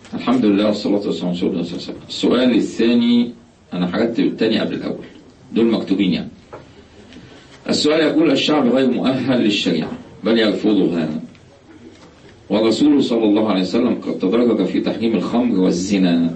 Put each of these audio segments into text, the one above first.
الحمد لله والصلاة والسلام على رسول الله صلى الله عليه وسلم السؤال الثاني أنا حاجات الثاني قبل الأول دول مكتوبين يعني السؤال يقول الشعب غير مؤهل للشريعة بل يرفضها والرسول صلى الله عليه وسلم قد تدرج في تحريم الخمر والزنا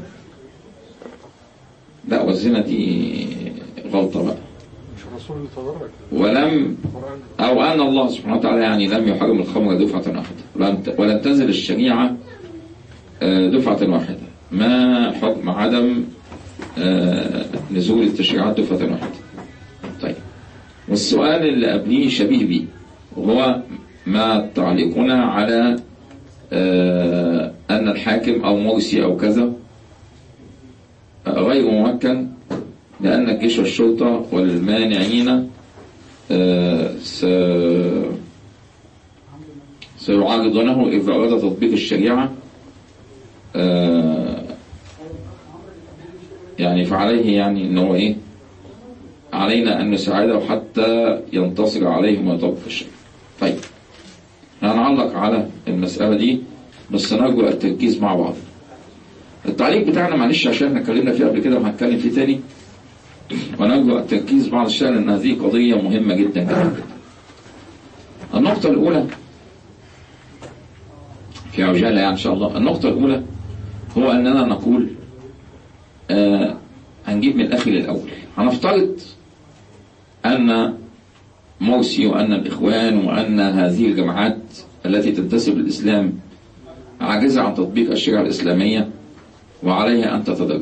لا والزنا دي غلطة بقى مش الرسول اللي تدرج ولم القرآن أو أن الله سبحانه وتعالى يعني لم يحرم الخمر دفعة واحدة ولم ت- ولم تنزل الشريعة آه، دفعة واحدة ما حكم عدم آه، نزول التشريعات دفعة واحدة طيب والسؤال اللي قبليه شبيه بيه وهو ما تعليقنا على آه، أن الحاكم أو مرسي أو كذا آه، غير ممكن لأن الجيش والشرطة والمانعين آه، س- سيعارضونه إذا أراد تطبيق الشريعة آه، يعني فعليه يعني إن هو إيه علينا أن نساعده حتى ينتصر عليهم ويطبق الشريعة طيب هنعلق على المسألة دي بس نرجو التركيز مع بعض التعليق بتاعنا معلش عشان احنا اتكلمنا فيه قبل كده وهنتكلم فيه تاني ونرجو التركيز بعض الشيء لأن هذه قضية مهمة جدا جدا النقطة الأولى في عجالة يعني إن شاء الله النقطة الأولى هو أننا نقول آه هنجيب من الآخر للأول هنفترض أن مرسي وأن الإخوان وأن هذه الجماعات التي تنتسب للإسلام عاجزة عن تطبيق الشريعة الإسلامية وعليها أن تتدرج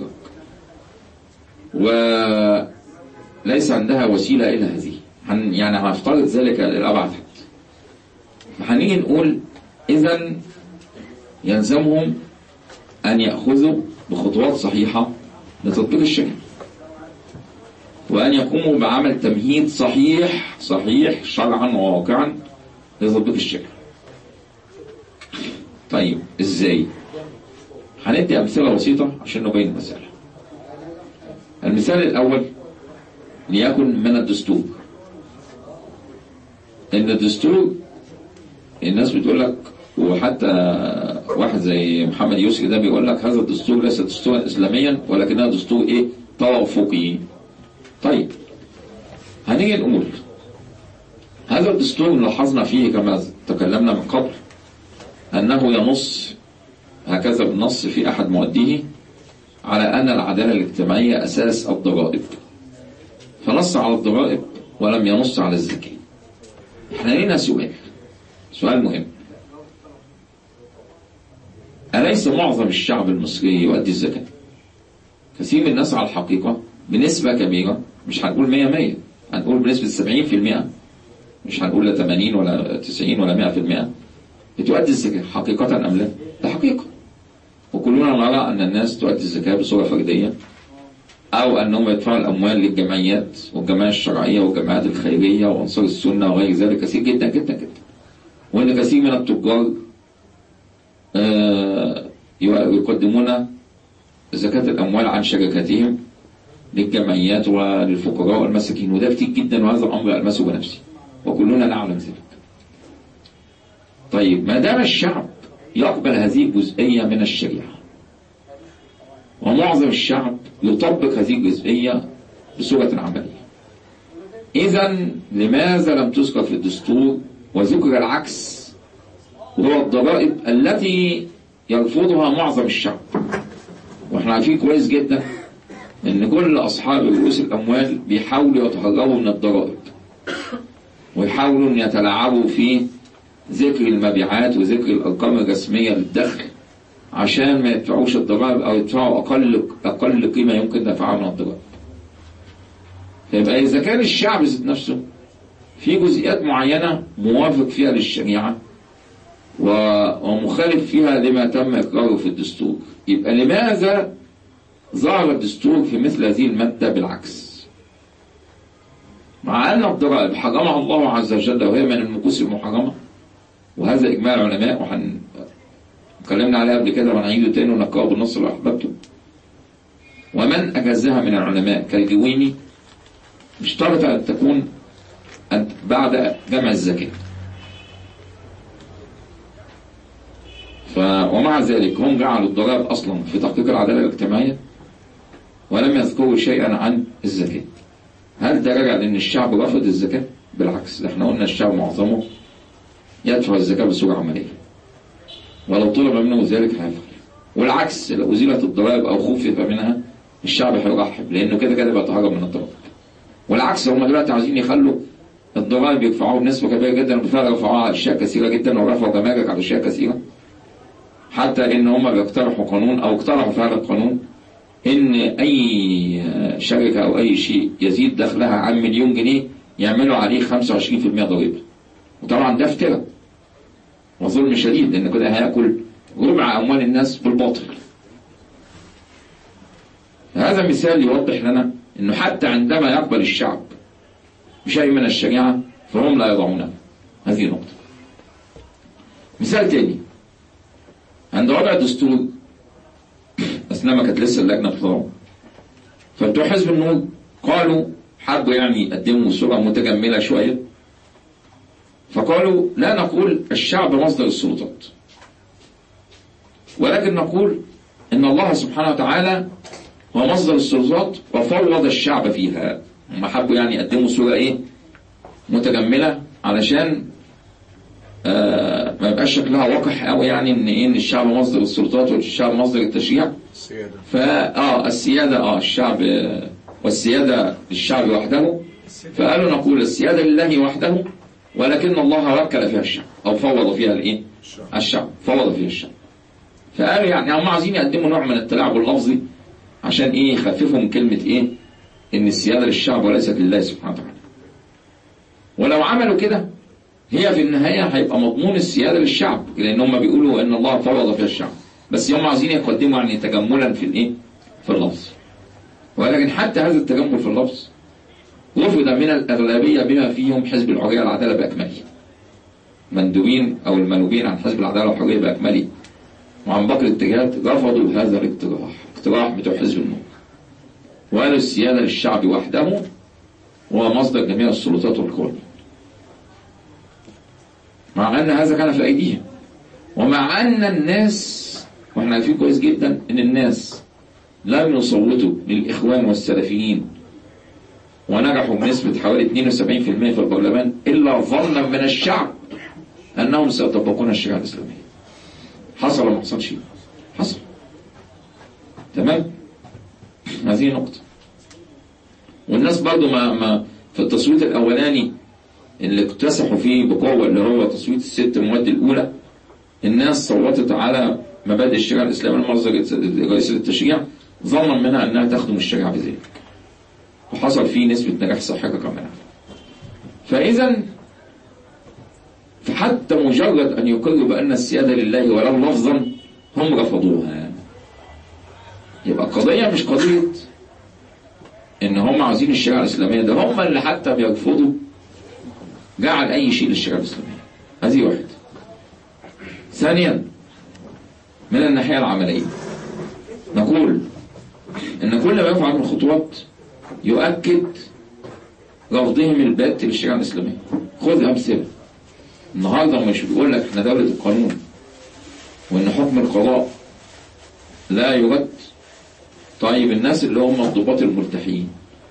وليس عندها وسيلة إلى هذه هن يعني هنفترض ذلك للأبعد حد فهنيجي نقول إذا يلزمهم أن يأخذوا بخطوات صحيحة لتطبيق الشريعة وأن يقوموا بعمل تمهيد صحيح صحيح شرعا وواقعا لتطبيق الشريعة طيب إزاي هندي أمثلة بسيطة عشان نبين المسألة المثال الأول ليكن من الدستور إن الدستور الناس بتقول لك وحتى واحد زي محمد يوسف ده بيقول لك هذا الدستور ليس دستورا إسلاميا ولكنه دستور إيه توافقي طيب هنيجي نقول هذا الدستور لاحظنا فيه كما تكلمنا من قبل أنه ينص هكذا بالنص في أحد مؤديه على أن العدالة الاجتماعية أساس الضرائب فنص على الضرائب ولم ينص على الزكاة احنا لينا سؤال سؤال مهم أليس معظم الشعب المصري يؤدي الزكاة كثير من الناس على الحقيقة بنسبة كبيرة مش هنقول 100 100 هنقول بنسبة 70% مش هنقول لا 80 ولا 90 ولا 100% بتؤدي الزكاة حقيقة أم لا؟ ده حقيقة وكلنا نرى أن الناس تؤدي الزكاة بصورة فردية أو أنهم يدفعوا الأموال للجمعيات والجمعيات الشرعية والجمعيات الخيرية وأنصار السنة وغير ذلك كثير جدا جدا جدا وأن كثير من التجار آه، يقدمون زكاة الأموال عن شركاتهم للجمعيات وللفقراء والمساكين وده كتير جدا وهذا الأمر ألمسه بنفسي وكلنا نعلم ذلك طيب ما دام الشعب يقبل هذه الجزئية من الشريعة ومعظم الشعب يطبق هذه الجزئية بصورة عملية إذا لماذا لم تذكر في الدستور وذكر العكس وهو الضرائب التي يرفضها معظم الشعب واحنا عارفين كويس جدا ان كل اصحاب رؤوس الاموال بيحاولوا يتهربوا من الضرائب ويحاولوا ان يتلاعبوا في ذكر المبيعات وذكر الارقام الرسميه للدخل عشان ما يدفعوش الضرائب او يدفعوا اقل اقل قيمه يمكن دفعها من الضرائب. فيبقى اذا كان الشعب ذات نفسه في جزئيات معينه موافق فيها للشريعه و- ومخالف فيها لما تم اقراره في الدستور، يبقى لماذا ظهر الدستور في مثل هذه الماده بالعكس؟ مع ان الضرائب حرمها الله عز وجل وهي من المكوس المحرمه وهذا اجماع العلماء وهن اتكلمنا عليها قبل كده وهنعيده تاني ونقرأه بالنص لو احببته ومن اجازها من العلماء كالجويني اشترط ان تكون أن بعد جمع الزكاه ف... ومع ذلك هم جعلوا الضرائب أصلا في تحقيق العدالة الاجتماعية ولم يذكروا شيئا عن الزكاة هل ده راجع لأن الشعب رفض الزكاة؟ بالعكس ده احنا قلنا الشعب معظمه يدفع الزكاة بصورة عملية ولو طلب منه ذلك هيفعل والعكس لو أزيلت الضرائب أو خفف منها الشعب هيرحب لأنه كده كده بيتهرب من الضرائب والعكس هم دلوقتي عايزين يخلوا الضرائب يدفعوها بنسبة كبيرة جدا وبالفعل رفعوها على أشياء كثيرة جدا ورفعوا جمارك على أشياء كثيرة حتى إن هم بيقترحوا قانون أو اقترحوا فعلا قانون إن أي شركة أو أي شيء يزيد دخلها عن مليون جنيه يعملوا عليه 25% ضريبة وطبعا ده افتراء وظلم شديد لأن كده هياكل ربع أموال الناس بالباطل هذا مثال يوضح لنا أنه حتى عندما يقبل الشعب بشيء من الشريعة فهم لا يضعونه هذه نقطة مثال تاني عند وضع الدستور أثناء ما كانت لسه اللجنة بتضعه فبتوع حزب النور قالوا حبوا يعني يقدموا صورة متجملة شوية فقالوا لا نقول الشعب مصدر السلطات ولكن نقول إن الله سبحانه وتعالى هو مصدر السلطات وفوض الشعب فيها هم حبوا يعني يقدموا صورة إيه متجملة علشان آه ما يبقاش شكلها وقح قوي يعني ان ايه ان الشعب مصدر السلطات والشعب مصدر التشريع السيادة فا اه السيادة اه الشعب آه، والسيادة للشعب وحده فقالوا نقول السيادة لله وحده ولكن الله وكل فيها الشعب او فوض فيها الايه الشعب. الشعب فوض فيها الشعب فقالوا يعني هم عايزين يقدموا نوع من التلاعب اللفظي عشان ايه يخففوا من كلمة ايه ان السيادة للشعب وليست لله سبحانه وتعالى ولو عملوا كده هي في النهاية هيبقى مضمون السيادة للشعب لأن هم بيقولوا إن الله فرض فيها الشعب بس هم عايزين يقدموا يعني تجملا في الإيه؟ في اللفظ ولكن حتى هذا التجمل في اللفظ رفض من الأغلبية بما فيهم حزب الحرية والعدالة بأكمله مندوبين أو المنوبين عن حزب العدالة والحرية بأكمله وعن باقي الاتجاهات رفضوا هذا الاقتراح اقتراح بتوع حزب النور وقالوا السيادة للشعب وحده هو مصدر جميع السلطات والقوانين مع أن هذا كان في أيديهم ومع أن الناس واحنا عارفين كويس جدا أن الناس لم يصوتوا للإخوان والسلفيين ونجحوا بنسبة حوالي 72% في البرلمان إلا ظنا من الشعب أنهم سيطبقون الشريعة الإسلامية حصل ولا ما حصلش حصل تمام هذه نقطة والناس برضو ما, ما في التصويت الأولاني اللي اكتسحوا فيه بقوة اللي هو تصويت الست مواد الأولى الناس صوتت على مبادئ الشريعة الإسلامية المصدر رئيس التشريع ظنا منها أنها تخدم الشريعة بذلك وحصل فيه نسبة نجاح ساحقة كمان فإذا فحتى مجرد أن يقروا بأن السيادة لله ولو لفظا هم رفضوها يبقى القضية مش قضية إن هم عاوزين الشريعة الإسلامية ده هم اللي حتى بيرفضوا جعل أي شيء للشريعة الإسلامية هذه واحدة ثانيا من الناحية العملية نقول إن كل ما يفعل من خطوات يؤكد رفضهم البات للشريعة الإسلامية خذ أمثلة النهارده مش بيقول لك احنا دولة القانون وإن حكم القضاء لا يرد طيب الناس اللي هم الضباط المرتاحين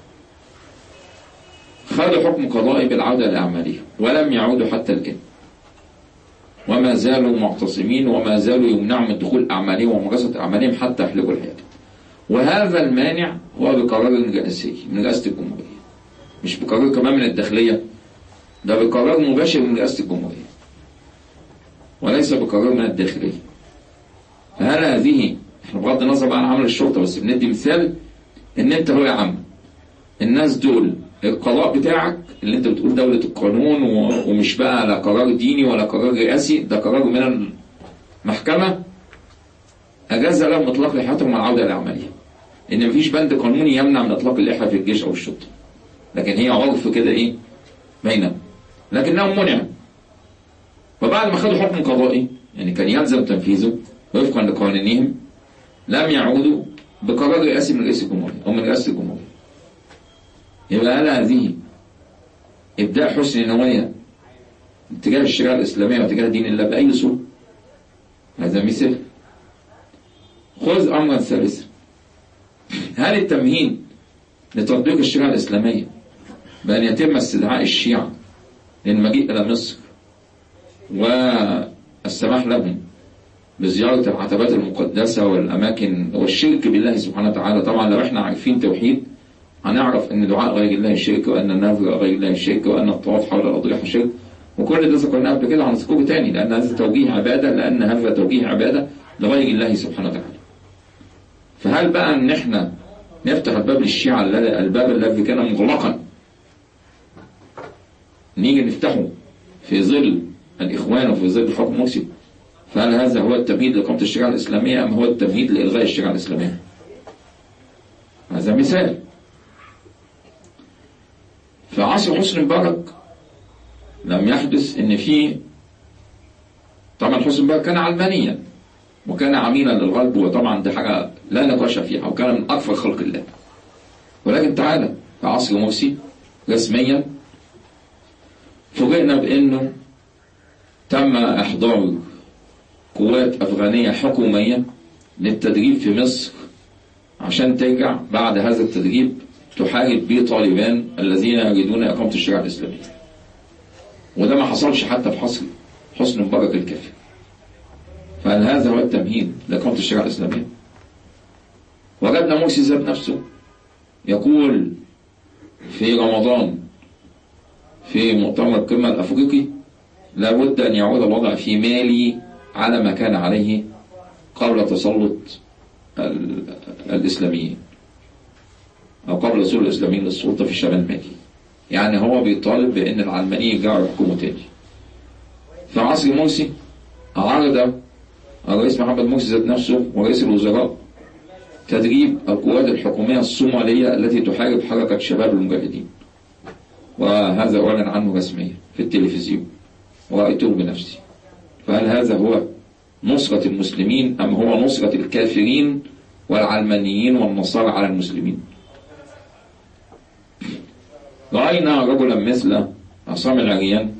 خدوا حكم قضائي بالعودة لأعمالهم ولم يعودوا حتى الآن وما زالوا معتصمين وما زالوا يمنعوا من دخول أعمالهم وممارسة أعمالهم حتى يحلقوا الحياة وهذا المانع هو بقرار رئاسي من رئاسة الجمهورية مش بقرار كمان من الداخلية ده بقرار مباشر من رئاسة الجمهورية وليس بقرار من الداخلية فهل هذه احنا بغض النظر بقى عن عمل الشرطة بس بندي مثال ان انت هو يا عم الناس دول القضاء بتاعك اللي انت بتقول دولة القانون و- ومش بقى لا قرار ديني ولا قرار رئاسي ده قرار من المحكمة أجاز لهم إطلاق لحياتهم والعودة لأعمالهم إن مفيش بند قانوني يمنع من إطلاق اللحية في الجيش أو الشرطة لكن هي عرف كده إيه بينهم لكنهم منعوا وبعد ما خدوا حكم قضائي يعني كان يلزم تنفيذه وفقا لقوانينهم لم يعودوا بقرار رئاسي من رئيس الجمهورية أو من رئاسة الجمهورية يبقى هل هذه إبداء حسن نوايا اتجاه الشريعة الإسلامية واتجاه دين الله بأي صورة هذا مثال خذ أمرا ثالثا هل التمهيد لتطبيق الشريعة الإسلامية بأن يتم استدعاء الشيعة للمجيء إلى مصر والسماح لهم بزيارة العتبات المقدسة والأماكن والشرك بالله سبحانه وتعالى طبعا لو احنا عارفين توحيد هنعرف ان دعاء غير الله شرك وان النذر غير الله شرك وان الطواف حول الاضرحه شرك وكل ده ذكرناه قبل كده هنذكره تاني لان هذا توجيه عباده لان هذا توجيه عباده لغير الله سبحانه وتعالى. فهل بقى ان احنا نفتح الباب للشيعة الباب الذي كان مغلقا نيجي نفتحه في ظل الإخوان وفي ظل حكم مرسي فهل هذا هو التمهيد لإقامة الشريعة الإسلامية أم هو التمهيد لإلغاء الشريعة الإسلامية هذا مثال في عصر حسن مبارك لم يحدث ان في طبعا حسن مبارك كان علمانيا وكان عميلا للغرب وطبعا دي حاجة لا نقاش فيها وكان من أكثر خلق الله ولكن تعالى في عصر مرسي رسميا فوجئنا بأنه تم إحضار قوات أفغانية حكومية للتدريب في مصر عشان ترجع بعد هذا التدريب تحارب به طالبان الذين يريدون إقامة الشريعة الإسلامية وده ما حصلش حتى في حصر حسن مبارك الكافر فهل هذا هو التمهيد لإقامة الشريعة الإسلامية؟ وجدنا مرسي ذات نفسه يقول في رمضان في مؤتمر القمة الأفريقي لابد أن يعود الوضع في مالي على ما كان عليه قبل تسلط الإسلاميين أو قبل وصول الإسلاميين للسلطة في شمال مالي يعني هو بيطالب بأن العلمانيين يرجعوا يحكموا تاني في عصر مرسي عرض الرئيس محمد مرسي ذات نفسه ورئيس الوزراء تدريب القوات الحكومية الصومالية التي تحارب حركة شباب المجاهدين وهذا أعلن عنه رسميا في التلفزيون ورأيته بنفسي فهل هذا هو نصرة المسلمين أم هو نصرة الكافرين والعلمانيين والنصارى على المسلمين رأينا رجلا مثل عصام العريان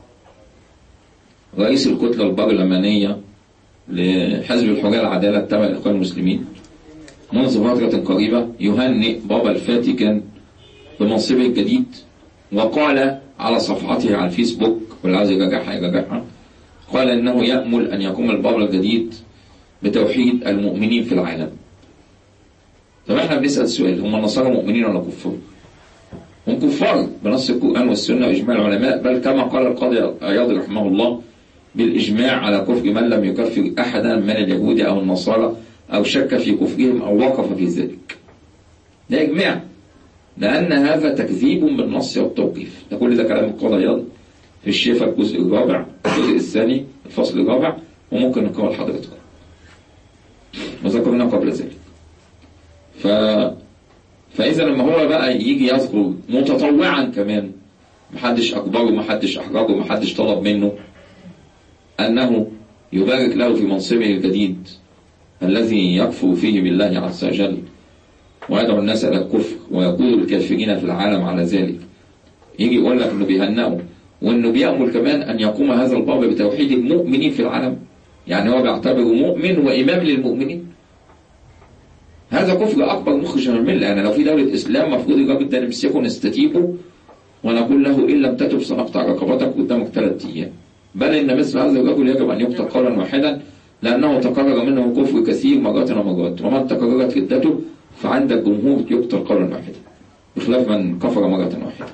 رئيس الكتلة البرلمانية لحزب الحرية العدالة التابع للإخوان المسلمين منذ فترة قريبة يهنئ بابا الفاتيكان بمنصبه الجديد وقال على صفحته على الفيسبوك واللي عايز يراجعها يراجعها قال انه يأمل ان يقوم البابا الجديد بتوحيد المؤمنين في العالم طب احنا بنسأل سؤال هم النصارى مؤمنين ولا كفار؟ هم كفار بنص القرآن والسنة وإجماع العلماء بل كما قال القاضي عياض رحمه الله بالإجماع على كفر من لم يكفر أحدا من اليهود أو النصارى أو شك في كفرهم أو وقف في ذلك ده إجماع لأن هذا تكذيب بالنص والتوقيف ده كل ده كلام القاضي عياض في الشفا الجزء الرابع الجزء الثاني الفصل الرابع وممكن نقرأ لحضرتكم وذكرنا قبل ذلك ف فإذا لما هو بقى يجي يذكر متطوعا كمان محدش أكبره محدش أحرجه محدش طلب منه أنه يبارك له في منصبه الجديد الذي يكفر فيه بالله عز وجل ويدعو الناس إلى الكفر ويقول الكافرين في العالم على ذلك يجي يقول لك انه بيهنئه وانه بيأمل كمان ان يقوم هذا الباب بتوحيد المؤمنين في العالم يعني هو بيعتبره مؤمن وامام للمؤمنين هذا كفر اكبر مخرج من المله يعني لو في دوله اسلام المفروض الراجل ده نمسكه نستتيبه ونقول له ان لم تتب سنقطع رقبتك قدامك ثلاث ايام بل ان مثل هذا الرجل يجب ان يقتل قولا واحدا لانه تكرر منه كفر كثير مرات ومرات ومن تكررت ردته فعند الجمهور يقتل قولا واحدا بخلاف من كفر مرة واحدة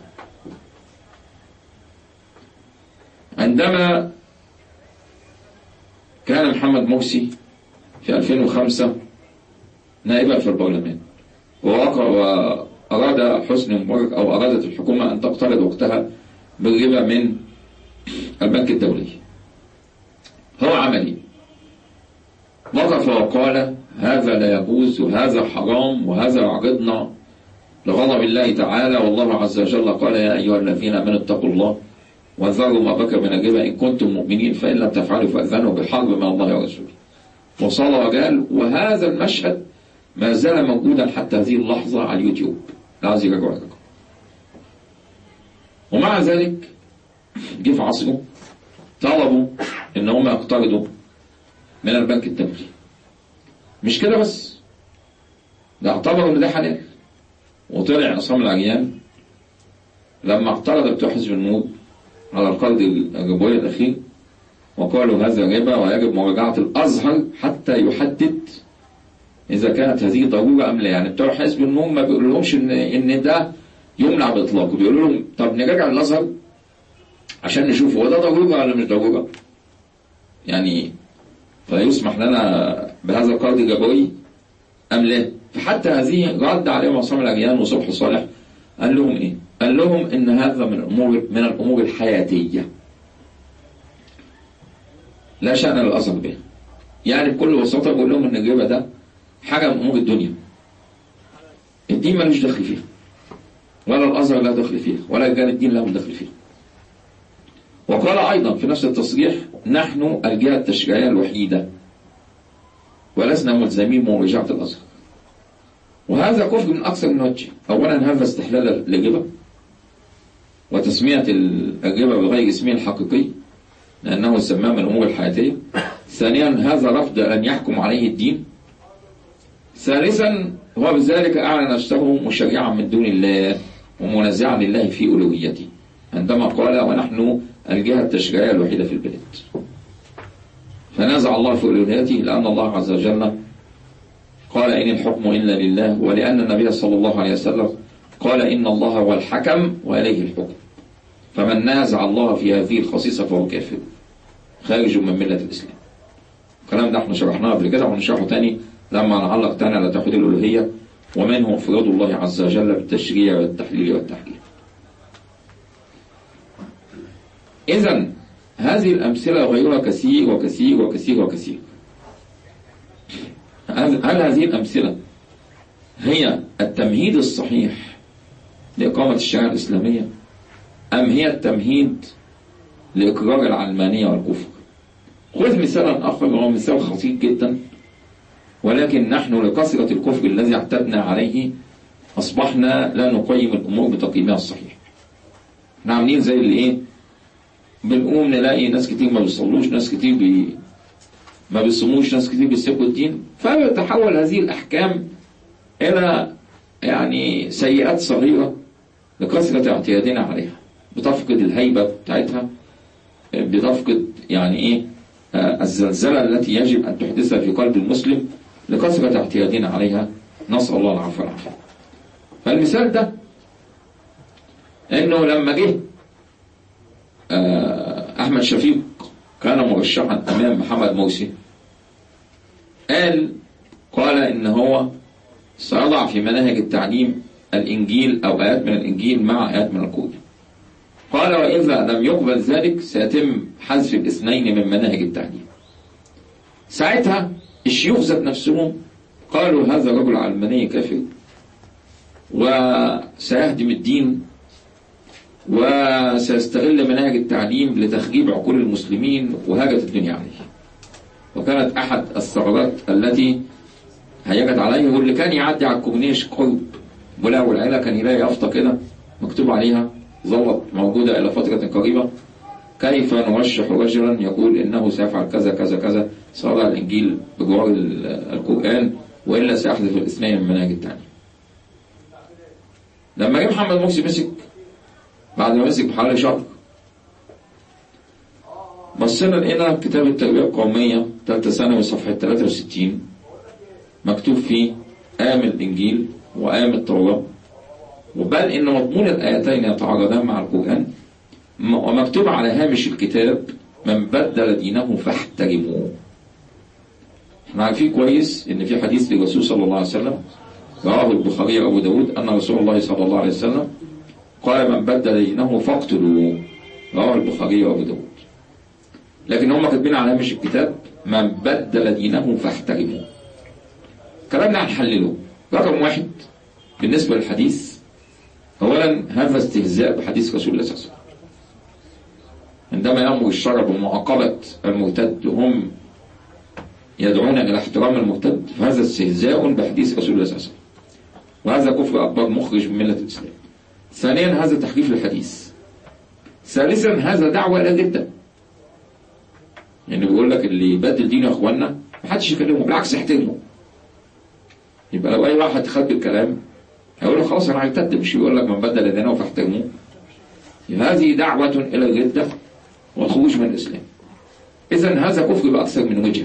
عندما كان محمد مرسي في 2005 نائبا في البرلمان وأراد حسني مبارك أو أرادت الحكومة أن تقترض وقتها بالربا من البنك الدولي هو عملي وقف وقال هذا لا يجوز وهذا حرام وهذا يعرضنا لغضب الله تعالى والله عز وجل قال يا أيها الذين آمنوا اتقوا الله وذروا ما بكى من الربا إن كنتم مؤمنين فإن لم تفعلوا فأذنوا بحرب من الله ورسوله وصلى وقال وهذا المشهد ما زال موجودا حتى هذه اللحظة على اليوتيوب لا عايز يرجع لكم ومع ذلك جه في عصره طلبوا ان هم يقترضوا من البنك الدولي مش كده بس ده اعتبروا ان ده حلال وطلع عصام العجيان لما اعترض بتوع حزب النور على القرض الربوي الاخير وقالوا هذا ربا ويجب مراجعه الازهر حتى يحدد اذا كانت هذه ضروره ام لا يعني بتوع حزب النور ما بيقولوا لهمش ان ان ده يمنع باطلاقه بيقولوا لهم طب نراجع الازهر عشان نشوف هو ده ضروره ولا مش ضروره يعني فيسمح لنا بهذا القرض الربوي ام لا فحتى هذه رد عليهم عصام العريان وصبح صالح قال لهم ايه قال لهم ان هذا من الامور من الامور الحياتيه لا شأن للأزهر به يعني بكل بساطة بقول لهم ان الربا ده حاجة من امور الدنيا الدين ملوش دخل فيها ولا الازهر لا دخل فيها ولا رجال الدين لهم دخل فيها وقال ايضا في نفس التصريح نحن الجهة التشريعية الوحيدة ولسنا ملزمين بمراجعة الازهر وهذا كفر من أكثر من وجه أولا هذا استحلال للربا وتسمية الربا بغير اسمه الحقيقي لأنه سماه من الأمور الحياتية ثانيا هذا رفض أن يحكم عليه الدين ثالثا هو بذلك أعلن نفسه مشرعا من دون الله ومنازعا لله في ألوهيته عندما قال ونحن الجهة التشريعية الوحيدة في البلاد فنازع الله في ألوهيته لأن الله عز وجل قال إن الحكم إلا لله ولأن النبي صلى الله عليه وسلم قال إن الله هو الحكم وإليه الحكم فمن نازع الله في هذه الخصيصة فهو كافر خارج من ملة الإسلام الكلام ده احنا شرحناه قبل كده وهنشرحه تاني لما نعلق تاني على توحيد الألوهية ومنه انفراد الله عز وجل بالتشريع والتحليل والتحكيم إذا هذه الأمثلة غيرها كثير وكثير وكثير وكثير هل هذه الأمثلة هي التمهيد الصحيح لإقامة الشريعة الإسلامية أم هي التمهيد لإقرار العلمانية والكفر خذ مثالا آخر وهو مثال خطير جدا ولكن نحن لكثرة الكفر الذي اعتدنا عليه أصبحنا لا نقيم الأمور بتقييمها الصحيح احنا عاملين زي اللي إيه بنقوم نلاقي ناس كتير ما بيصلوش ناس كتير بي ما بيصوموش ناس كتير بيسيبوا الدين فيتحول هذه الأحكام إلى يعني سيئات صغيرة لكثرة اعتيادنا عليها بتفقد الهيبة بتاعتها بتفقد يعني إيه الزلزلة التي يجب أن تحدثها في قلب المسلم لكثرة اعتيادنا عليها نسأل الله العفو والعافية فالمثال ده إنه لما جه أحمد شفيق كان مرشحا أمام محمد مرسي قال قال إن هو سيضع في مناهج التعليم الإنجيل أو آيات من الإنجيل مع آيات من القرآن قال وإذا لم يقبل ذلك سيتم حذف الاثنين من مناهج التعليم ساعتها الشيوخ ذات نفسهم قالوا هذا رجل علماني كافر وسيهدم الدين وسيستغل مناهج التعليم لتخريب عقول المسلمين وهاجت الدنيا عليه وكانت أحد الثغرات التي هيجت عليه واللي كان يعدي على الكورنيش قرب بلا والعيلة كان يلاقي يافطة كده مكتوب عليها ظلت موجودة إلى فترة قريبة كيف نرشح رجلا يقول إنه سيفعل كذا كذا كذا سيضع الإنجيل بجوار القرآن وإلا سيحذف الاثنين من مناهج التعليم لما جه محمد مرسي مسك بعد ما مسك بحوالي شهر بصينا لقينا كتاب التربية القومية ثالثة ثانوي صفحة 63 مكتوب فيه آم الإنجيل وآم التوراة وبل إن مضمون الآيتين يتعارضان مع القرآن ومكتوب على هامش الكتاب من بدل دينه فاحترموه احنا عارفين كويس ان في حديث للرسول صلى الله عليه وسلم رواه البخاري وابو داود ان رسول الله صلى الله عليه وسلم قال من بدل دينه فاقتلوه رواه البخاري وابو داود لكن هم كاتبين على هامش الكتاب من بدل دينه فاحترموه كلامنا هنحلله رقم واحد بالنسبة للحديث أولا هذا استهزاء بحديث رسول الله صلى الله عليه وسلم عندما يأمر الشرع بمعاقبة المرتد وهم يدعون إلى احترام المرتد فهذا استهزاء بحديث رسول الله صلى الله عليه وسلم وهذا كفر أكبر مخرج من ملة الإسلام ثانيا هذا تحريف للحديث ثالثا هذا دعوة إلى الردة يعني بيقول لك اللي يبدل دينه يا اخوانا محدش يكلمه بالعكس يحترمه يبقى لو اي واحد خد بالكلام هيقول له خلاص انا هرتد مش يقول لك من بدل دينه فاحترموه هذه دعوة إلى الردة والخروج من الإسلام إذا هذا كفر بأكثر من وجهة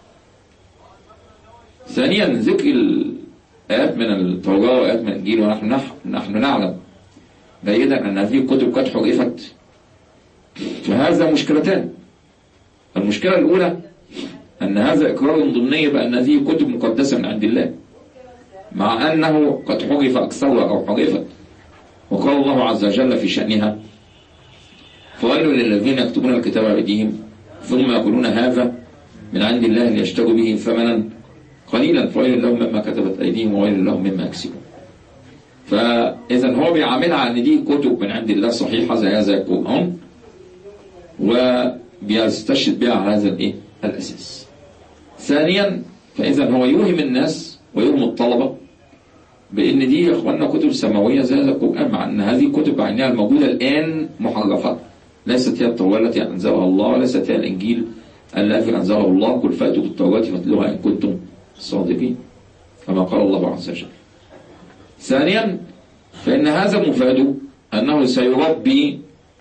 ثانيا ذكر الآيات من التوراة وآيات من الإنجيل ونحن نحن نعلم جيدا أن هذه الكتب قد حرفت فهذا مشكلتان المشكلة الأولى أن هذا إقرار ضمني بأن هذه كتب مقدسة من عند الله مع أنه قد حرف أكثرها أو حرفت وقال الله عز وجل في شأنها فويل للذين يكتبون الكتاب بأيديهم ثم يقولون هذا من عند الله ليشتروا به ثمنا قليلا فويل لهم مما كتبت أيديهم وويل لهم مما يكسبون فإذا هو بيعاملها على أن دي كتب من عند الله صحيحة زي هذا القرآن وبيستشهد بها على هذا الإيه؟ الأساس ثانيا فإذا هو يوهم الناس ويوهم الطلبة بأن دي يا إخواننا كتب سماوية زي هذا القرآن مع أن هذه كتب عينها الموجودة الآن محرفات ليست هي التوراة التي أنزلها الله وليست هي الإنجيل الذي أنزله الله قل فأتوا بالتوراة فاتلوها إن كنتم صادقين كما قال الله عز وجل ثانيا فإن هذا مفاد أنه سيربي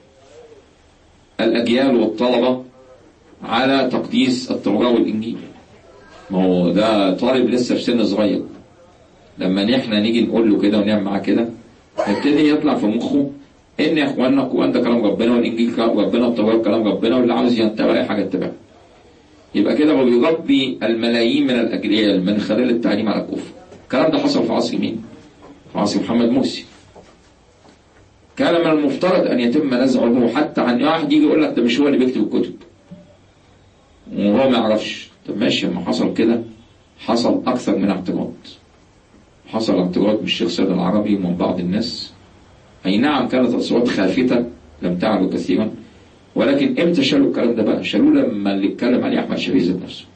الأجيال والطلبة على تقديس التوراة والإنجيل ما هو ده طالب لسه في سن صغير لما احنا نيجي نقول له كده ونعمل معاه كده هيبتدي يطلع في مخه ان يا اخواننا القران ده كلام ربنا والانجيل كلام ربنا والتوراه كلام ربنا واللي عاوز يتبع اي حاجه يتبعها يبقى كده هو بيربي الملايين من الاجيال من خلال التعليم على الكفر الكلام ده حصل في عصر مين؟ في عصر محمد مرسي كان من المفترض ان يتم نزعه حتى عن واحد يجي يقول لك ده مش هو اللي بيكتب الكتب وهو ما يعرفش طب ماشي لما حصل كده حصل اكثر من اعتراض حصل اعتراض من الشيخ سيد العربي ومن بعض الناس أي نعم كانت أصوات خافتة لم تعلو كثيرا ولكن امتى شالوا الكلام ده بقى شالوه لما اللي اتكلم عليه أحمد شفيق ذات نفسه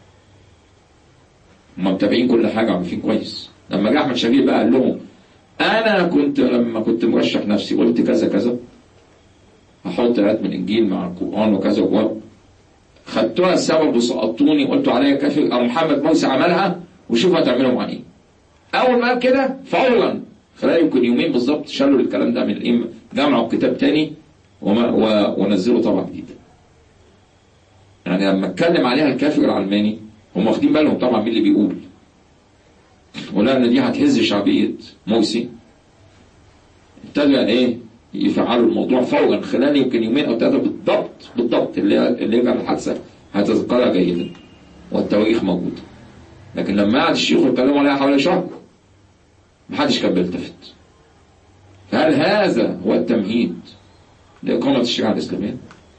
هم متابعين كل حاجة عارفين كويس لما جه أحمد شفيق بقى قال لهم أنا كنت لما كنت مرشح نفسي قلت كذا كذا هحط آيات من الإنجيل مع القرآن وكذا وكذا خدتوها السبب وسقطتوني وقلتوا عليا كافر أو محمد موسى عملها وشوفوا هتعملوا مع إيه أول ما قال كده فورا خلال يمكن يومين بالظبط شالوا الكلام ده من الإم جمعوا كتاب تاني وما و... ونزلوا طبعا جديد يعني لما اتكلم عليها الكافر العلماني هم واخدين بالهم طبعا مين اللي بيقول ولا ان دي هتهز شعبيه مرسي ابتدى ايه يفعلوا الموضوع فورا خلال يمكن يومين او ثلاثه بالضبط بالضبط اللي اللي يرجع الحادثه هتذكرها جيدا والتواريخ موجوده لكن لما قعد الشيوخ يتكلموا عليها حوالي شهر محدش كان بيلتفت فهل هذا هو التمهيد لإقامة الشريعة الإسلامية؟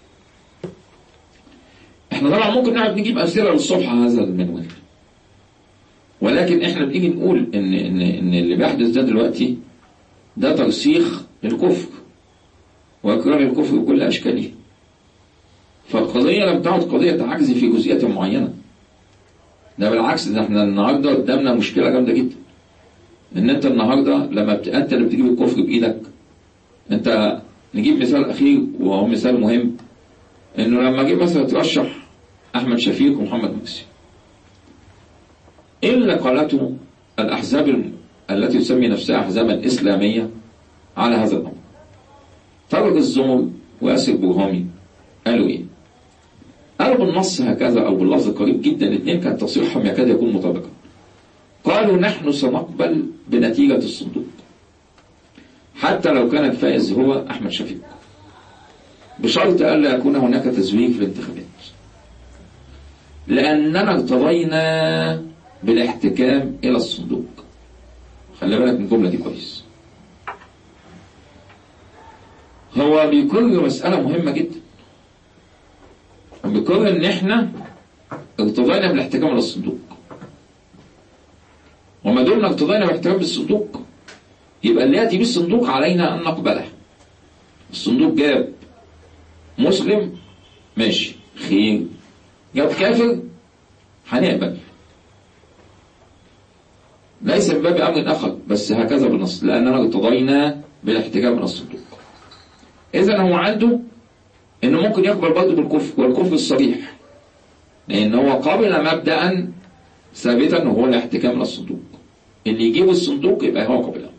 احنا طبعا ممكن نقعد نجيب أمثلة للصبح على هذا المنوال ولكن احنا بنيجي نقول ان ان ان اللي بيحدث ده دلوقتي ده ترسيخ للكفر واكرار الكفر بكل اشكاله فالقضيه لم تعد قضيه عجز في جزئيه معينه ده بالعكس ده احنا النهارده قدامنا مشكله جامده جدا ان انت النهارده لما بت... انت اللي بتجيب الكفر بايدك انت نجيب مثال اخير وهو مثال مهم انه لما جه مثلا ترشح احمد شفيق ومحمد مرسي ايه اللي قالته الاحزاب التي تسمي نفسها احزابا اسلاميه على هذا الامر طارق الزمر واسر برهامي قالوا ايه قالوا بالنص هكذا او باللفظ قريب جدا الاثنين كان تصريحهم يكاد يكون مطابقا قالوا نحن سنقبل بنتيجة الصندوق حتى لو كان الفائز هو أحمد شفيق بشرط ألا يكون هناك تزويج في الانتخابات لأننا ارتضينا بالاحتكام إلى الصندوق خلي بالك من الجملة دي كويس هو بيكرر مسألة مهمة جدا بيكرر إن إحنا ارتضينا بالاحتكام إلى الصندوق وما دمنا اقتضينا باحترام بالصندوق يبقى اللي ياتي بالصندوق علينا ان نقبله الصندوق جاب مسلم ماشي خير جاب كافر هنقبل ليس من باب امر اخر بس هكذا بالنص لاننا ارتضينا بالاحتجاب من الصندوق اذا هو عنده انه ممكن يقبل برضه بالكفر والكفر الصريح لان هو قبل مبدأ ثابتا وهو الاحتكام الى الصندوق اللي يجيب الصندوق يبقى هو قبله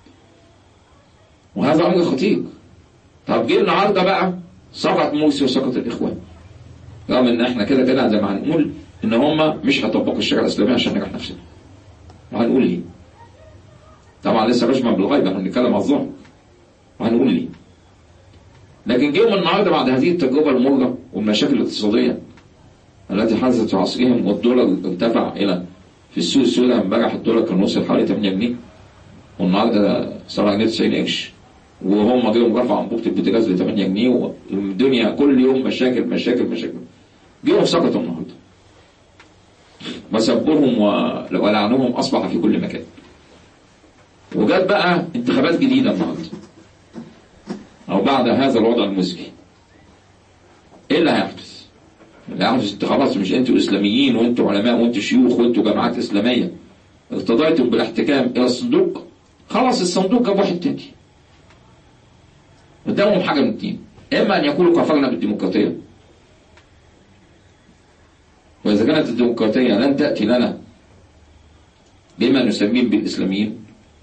وهذا امر خطير طب جه النهارده بقى سقط موسى وسقط الاخوان رغم ان احنا كده كده زي ما هنقول ان هم مش هيطبقوا الشريعه الاسلاميه عشان نجح نفسنا وهنقول ليه طبعا لسه رجما بالغيب احنا بنتكلم على الظهر وهنقول ليه لكن جيهم النهارده بعد هذه التجربه المره والمشاكل الاقتصاديه التي حدثت في عصرهم والدولار ارتفع الى في السوق السوداء امبارح الدولار كان وصل حوالي 8 جنيه والنهارده 7 جنيه 90 قرش وهم جيهم رفعوا انبوبه البوتاجاز ل 8 جنيه والدنيا كل يوم مشاكل مشاكل مشاكل جيهم سقطوا النهارده وسبهم ولعنهم اصبح في كل مكان وجات بقى انتخابات جديده النهارده او بعد هذا الوضع المزكي ايه اللي هيحدث؟ اللي هيحدث انت خلاص مش انتوا اسلاميين وانتوا علماء وانتوا شيوخ وانتوا جماعات اسلاميه ارتضيتم بالاحتكام الى الصندوق خلاص الصندوق جاب واحد تاني قدامهم حاجه من اتنين اما ان يقولوا كفرنا بالديمقراطيه واذا كانت الديمقراطيه لن تاتي لنا بما نسميه بالاسلاميين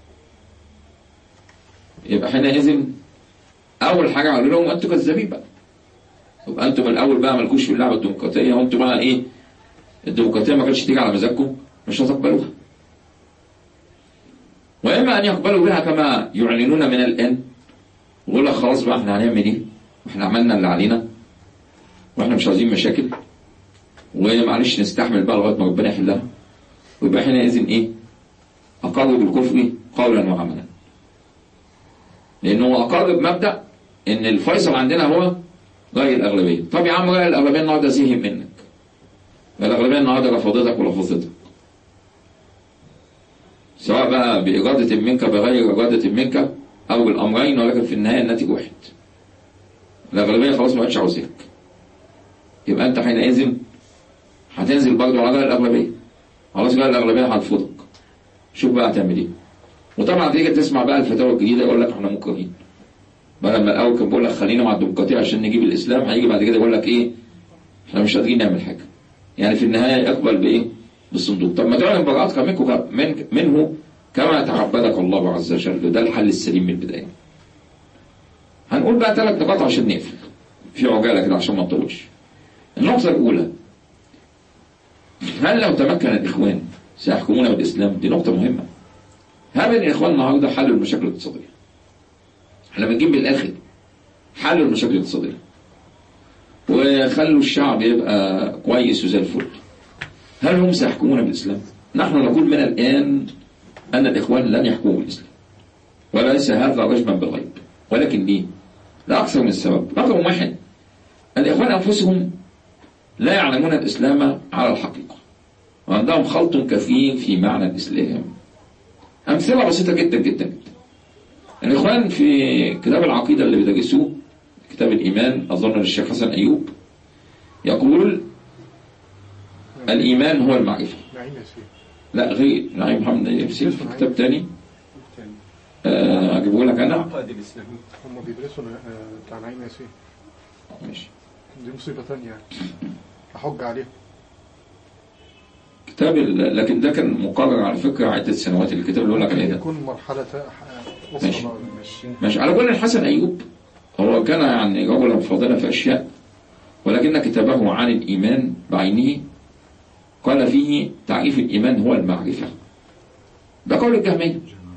يبقى حينئذ اول حاجه اقول لهم انتوا كذابين بقى يبقى انتوا من الاول بقى مالكوش في اللعبه الديمقراطيه وانتوا بقى ايه الديمقراطيه ما كانتش تيجي على مزاجكم مش هتقبلوها واما ان يقبلوا بها كما يعلنون من الان ويقول لك خلاص بقى احنا هنعمل ايه واحنا عملنا اللي علينا واحنا مش عايزين مشاكل ومعلش نستحمل بقى لغايه ما ربنا يحلها ويبقى حينئذ ايه اقروا بالكفر قولا وعملا لانه اقر بمبدا ان الفيصل عندنا هو راي الاغلبيه طب يا عم راي الاغلبيه النهارده زهق منك الاغلبيه النهارده رفضتك ورفضتك سواء بقى بإرادة منك بغير إرادة منك أو بالأمرين ولكن في النهاية الناتج واحد الأغلبية خلاص ما بقتش عاوزاك يبقى أنت حينئذ هتنزل برضه على الأغلبية خلاص بقى الأغلبية هتفوضك شوف بقى هتعمل إيه وطبعا تيجي تسمع بقى الفتاوى الجديدة يقول لك إحنا مكرهين بقى لما الأول كان بيقول لك خلينا مع الديمقراطية عشان نجيب الإسلام هيجي بعد كده يقول لك إيه إحنا مش قادرين نعمل حاجة يعني في النهاية يقبل بإيه بالصندوق طب ما تعلن براءتك منك من منه كما تعبدك الله عز وجل ده الحل السليم من البداية هنقول بقى ثلاث نقاط عشان نقفل في عجالة كده عشان ما نطولش النقطة الأولى هل لو تمكن الإخوان سيحكمون بالإسلام دي نقطة مهمة هل الإخوان النهاردة حلوا المشاكل الاقتصادية احنا بنجيب بالآخر حلوا المشاكل الاقتصادية وخلوا الشعب يبقى كويس وزي الفل هل هم سيحكمون بالإسلام نحن نقول من الآن أن الإخوان لن يحكموا بالإسلام وليس هذا رجما بالغيب ولكن ليه لأكثر من السبب رقم واحد الإخوان أنفسهم لا يعلمون الإسلام على الحقيقة وعندهم خلط كثير في معنى الإسلام أمثلة بسيطة جدا جدا جدا الإخوان في كتاب العقيدة اللي بيدرسوه كتاب الإيمان أظن للشيخ حسن أيوب يقول الإيمان هو المعرفة نعيم ياسين لا غير نعيم محمد ياسين في كتاب تاني آه، أجيبه لك أنا العقائد الإسلامية هم بيدرسوا آه، بتاع نعيم ياسين ماشي دي مصيبة تانية يعني أحج عليهم كتاب ال- لكن ده كان مقرر على فكرة عدة سنوات الكتاب اللي بقول لك عليه ده يكون مرحلة آه، وصل ماشي. بقى ماشي ماشي على كل الحسن أيوب هو كان يعني رجلا فاضلا في أشياء ولكن كتابه عن الإيمان بعينه قال فيه تعريف الإيمان هو المعرفة ده قول الجهمية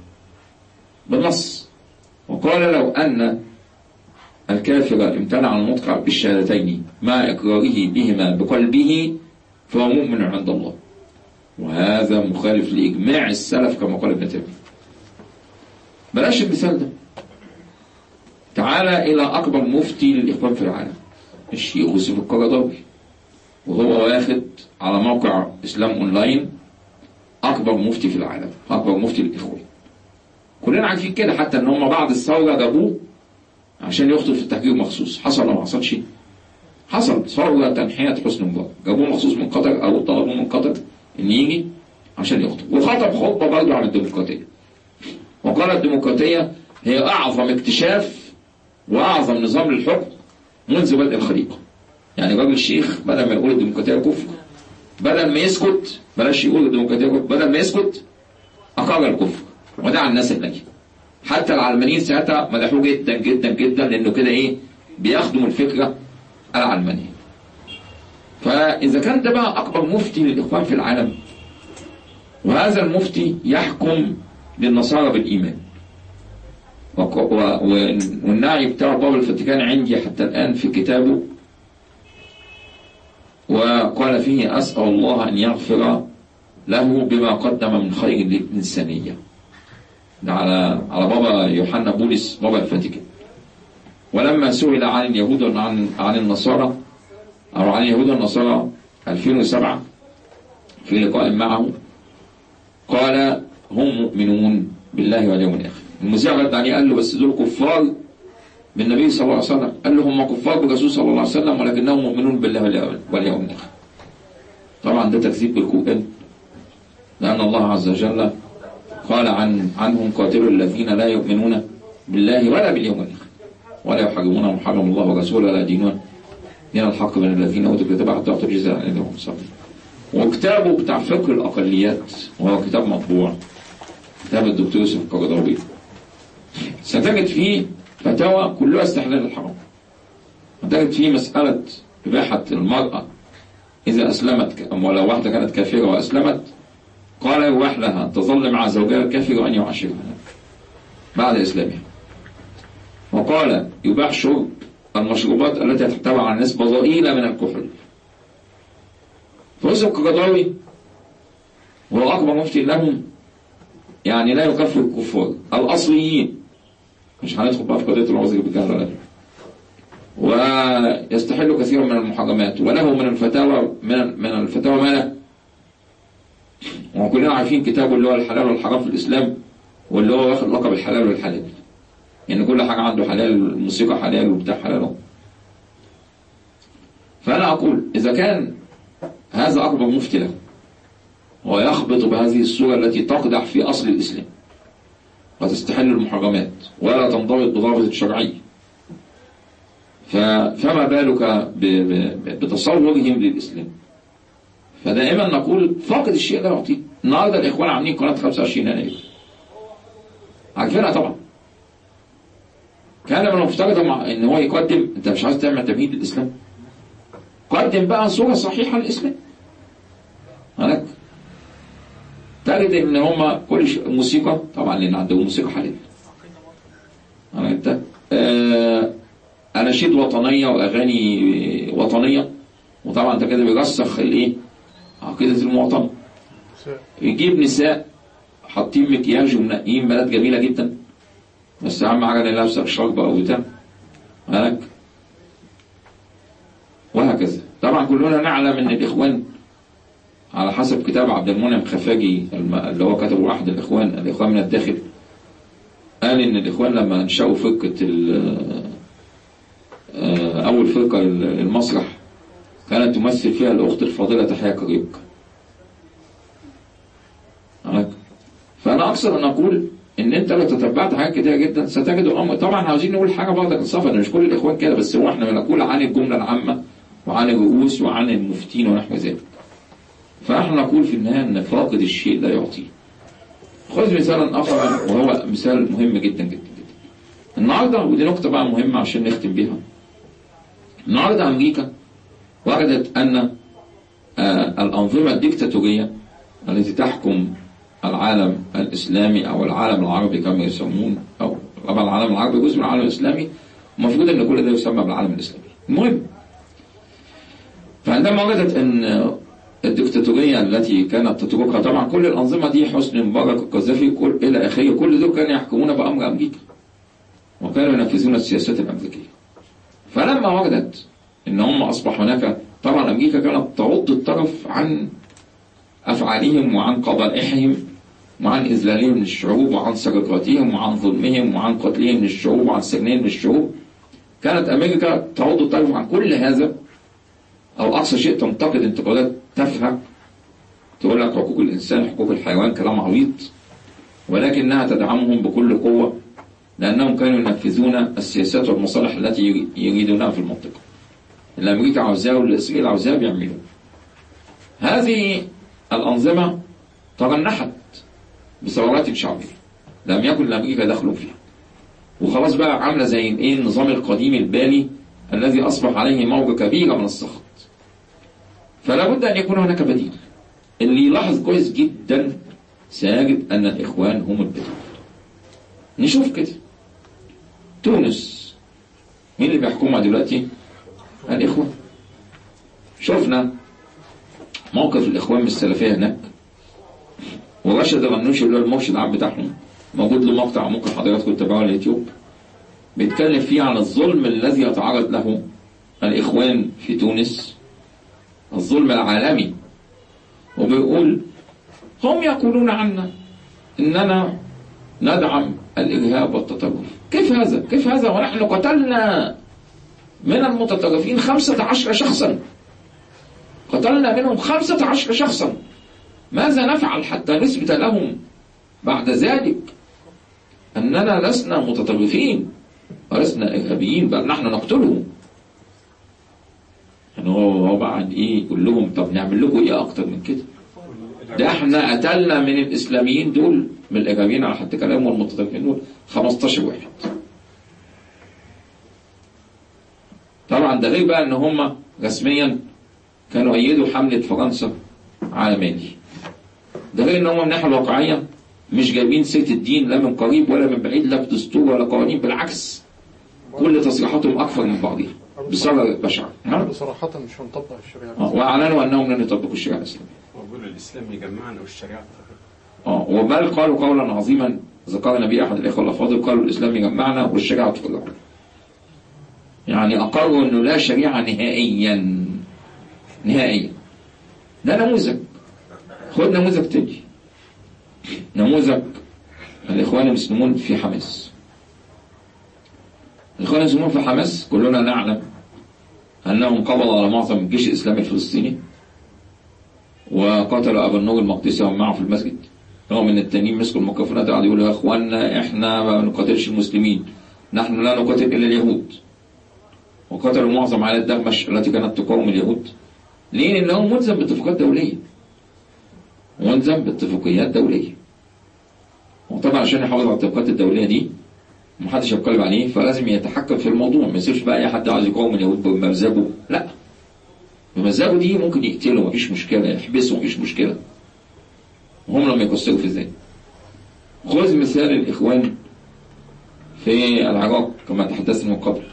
بالنص وقال لو أن الكافر امتنع عن النطق بالشهادتين مع إقراره بهما بقلبه فهو مؤمن عند الله وهذا مخالف لإجماع السلف كما قال ابن تيمية بلاش المثال ده تعالى إلى أكبر مفتي للإخوان في العالم الشيخ يوسف القرضاوي وهو واخد على موقع إسلام أونلاين أكبر مفتي في العالم أكبر مفتي للإخوان كلنا عارفين كده حتى إن هم بعد الثورة جابوه عشان يخطب في التحقيق مخصوص حصل ولا ما حصلش حصل ثورة تنحية حسن مبارك جابوه مخصوص من قطر أو طلبوه من قطر إن يجي عشان يخطب وخطب خطبة برضه عن الديمقراطية وقال الديمقراطية هي أعظم اكتشاف وأعظم نظام للحكم منذ بدء الخليقة يعني راجل الشيخ بدل ما يقول الديمقراطية كفر بدل ما يسكت بلاش يقول الديمقراطية كفر بدل ما يسكت أقر الكفر ودعا الناس إليه حتى العلمانيين ساعتها مدحوه جدا جدا جدا لأنه كده إيه بيخدم الفكرة العلمانية فإذا كان ده بقى أكبر مفتي للإخوان في العالم وهذا المفتي يحكم للنصارى بالإيمان وك- و- و- والنعي بتاع بابا الفاتيكان عندي حتى الآن في كتابه وقال فيه أسأل الله أن يغفر له بما قدم من خير للإنسانية ده على على بابا يوحنا بولس بابا الفاتيكان ولما سئل عن اليهود وعن عن النصارى أو عن اليهود والنصارى 2007 في لقاء معه قال هم مؤمنون بالله واليوم الآخر المذيع رد عليه قال له بس دول كفار بالنبي صلى الله عليه وسلم قال له هم كفار بالرسول صلى الله عليه وسلم ولكنهم مؤمنون بالله واليوم- واليوم الآخر طبعا ده تكذيب بالقرآن لأن الله عز وجل قال عن عنهم قاتلوا الذين لا يؤمنون بالله ولا باليوم الآخر ولا يحرمون ما حرم الله ورسوله ولا يدينون دين الحق من الذين اوتوا الكتاب حتى يعطوا الجزاء عن ايديهم صابرين وكتابه بتاع فقه الاقليات وهو كتاب مطبوع كتاب الدكتور يوسف القرضاوي ستجد فيه فتاوى كلها استحلال الحرام هتجد فيه مسألة إباحة المرأة إذا أسلمت ك- ولو واحدة كانت كافرة وأسلمت قال يباح لها أن تظل مع زوجها الكافر وأن يعاشرها بعد إسلامها وقال يباح شرب المشروبات التي تحتوي على نسبة ضئيلة من الكحول فيوسف القرضاوي وهو أكبر مفتي لهم يعني لا يكفر الكفار الأصليين مش هندخل بقى في قضية العذر بالجهل ولا لا. ويستحل كثيرا من المحرمات وله من الفتاوى من من الفتاوى ما له وكلنا عارفين كتابه اللي هو الحلال والحرام في الإسلام واللي هو واخد لقب الحلال والحلال يعني كل حاجة عنده حلال الموسيقى حلال وبتاع حلال أهو. فأنا أقول إذا كان هذا أكبر مفتي له ويخبط بهذه الصورة التي تقدح في أصل الإسلام وتستحل المحرمات ولا تنضبط بضابط الشرعية ف- فما بالك ب- ب- بتصورهم للإسلام فدائما نقول فاقد الشيء لا يعطيه النهارده الإخوان عاملين قناة 25 يناير عارفينها طبعا كان من المفترض مع ان هو يقدم انت مش عايز تعمل تمهيد للاسلام قدم بقى صورة صحيحة للاسلام هناك تجد ان هما كل ش... موسيقى طبعا لان عندهم موسيقى حلال انا انت آه... اناشيد وطنية واغاني وطنية وطبعا انت كده بيرسخ الايه عقيدة المواطنة يجيب نساء حاطين مكياج ومنقيين بنات جميلة جدا بس أهم حاجة إن لابسة شربة أو بتاع هناك وهكذا طبعا كلنا نعلم إن الإخوان على حسب كتاب عبد المنعم خفاجي الم- اللي هو كتبه أحد الإخوان الإخوان من الداخل قال إن الإخوان لما أنشأوا فرقة ال- آه، أول فرقة المسرح كانت تمثل فيها الأخت الفاضلة تحية كريبك هناك فأنا أقصد أن أقول إن أنت لو تتبعت حاجات كتير جدا ستجد الأمر طبعا عاوزين نقول حاجة بعض الصفة إن مش كل الإخوان كده بس هو إحنا بنقول عن الجملة العامة وعن الرؤوس وعن المفتين ونحو ذلك فإحنا نقول في النهاية أن فاقد الشيء لا يعطيه خذ مثالا آخر وهو مثال مهم جدا جدا جدا النهارده ودي نقطة بقى مهمة عشان نختم بيها النهارده أمريكا وجدت أن آه، الأنظمة الديكتاتورية التي تحكم العالم الإسلامي أو العالم العربي كما يسمون أو طبعا العالم العربي جزء من العالم الإسلامي المفروض أن كل ده يسمى بالعالم الإسلامي المهم فعندما وجدت أن الدكتاتورية التي كانت تتركها طبعا كل الأنظمة دي حسني مبارك القذافي كل إلى آخره كل دول كانوا يحكمون بأمر أمريكا وكانوا ينفذون السياسات الأمريكية فلما وجدت ان هم اصبح هناك طبعا امريكا كانت تغض الطرف عن افعالهم وعن قبائحهم وعن اذلالهم للشعوب وعن سرقاتهم وعن ظلمهم وعن قتلهم للشعوب وعن سجنهم للشعوب كانت امريكا تغض الطرف عن كل هذا او اقصى شيء تنتقد انتقادات تافهه تقول لك حقوق الانسان حقوق الحيوان كلام عبيط ولكنها تدعمهم بكل قوه لانهم كانوا ينفذون السياسات والمصالح التي يريدونها في المنطقه اللي امريكا عاوزاه واللي اسرائيل عاوزاه بيعملوه هذه الأنظمة ترنحت بثورات شعبية لم يكن لأمريكا دخل فيها وخلاص بقى عاملة زي الايه النظام القديم البالي الذي أصبح عليه موجة كبيرة من السخط فلا بد أن يكون هناك بديل اللي يلاحظ كويس جدا سيجد أن الإخوان هم البديل نشوف كده تونس مين اللي بيحكمها دلوقتي الإخوان شفنا موقف الإخوان من السلفية هناك ورشد الغنوشي اللي هو المرشد العام بتاعهم موجود له مقطع ممكن حضراتكم تتابعوه على اليوتيوب بيتكلم فيه عن الظلم الذي يتعرض له الإخوان في تونس الظلم العالمي وبيقول هم يقولون عنا إننا ندعم الإرهاب والتطرف كيف هذا؟ كيف هذا ونحن قتلنا من المتطرفين خمسة عشر شخصا قتلنا منهم خمسة عشر شخصا ماذا نفعل حتى نثبت لهم بعد ذلك أننا لسنا متطرفين ولسنا إرهابيين بل نحن نقتلهم يعني هو هو بعد إيه يقول لهم طب نعمل لكم إيه أكتر من كده ده احنا قتلنا من الإسلاميين دول من الإرهابيين على حد كلامهم والمتطرفين دول 15 واحد طبعا ده غير بقى ان هم رسميا كانوا ايدوا حملة فرنسا على مالي ده غير ان هم من الناحية الواقعية مش جايبين سيرة الدين لا من قريب ولا من بعيد لا في دستور ولا قوانين بالعكس كل تصريحاتهم اكثر من بعضها بصورة بشعة ها؟ بصراحة مش هنطبق الشريعة آه، واعلنوا انهم لن يطبقوا الشريعة الاسلامية وقول الإسلام يجمعنا والشريعة اه وبل قالوا قولا عظيما ذكرنا به احد الاخوه الافاضل قالوا الاسلام يجمعنا والشريعه تفرقنا. يعني اقروا انه لا شريعه نهائيا نهائيا. ده نموذج. خد نموذج تاني. نموذج الاخوان المسلمون في حماس. الاخوان المسلمون في حماس كلنا نعلم انهم قبضوا على معظم الجيش الاسلامي الفلسطيني وقتلوا ابو النور المقدسي ومن معه في المسجد رغم ان التانيين مسكوا الميكروفونات وقعدوا يقولوا يا اخوانا احنا ما بنقاتلش المسلمين نحن لا نقاتل الا اليهود وقتلوا معظم عائلات دمشق التي كانت تقاوم اليهود ليه؟ لانه ملزم باتفاقات دوليه ملزم باتفاقيات دوليه وطبعا عشان يحافظ على الاتفاقات الدوليه دي محدش يتكلم عليه فلازم يتحكم في الموضوع ما يصيرش بقى اي حد عايز يقاوم اليهود بمزاجه لا بمزاجه دي ممكن يقتله مفيش مشكله يحبسه مفيش مشكله وهم لما يكسروا في ذلك خذ مثال الإخوان في العراق كما تحدثنا من قبل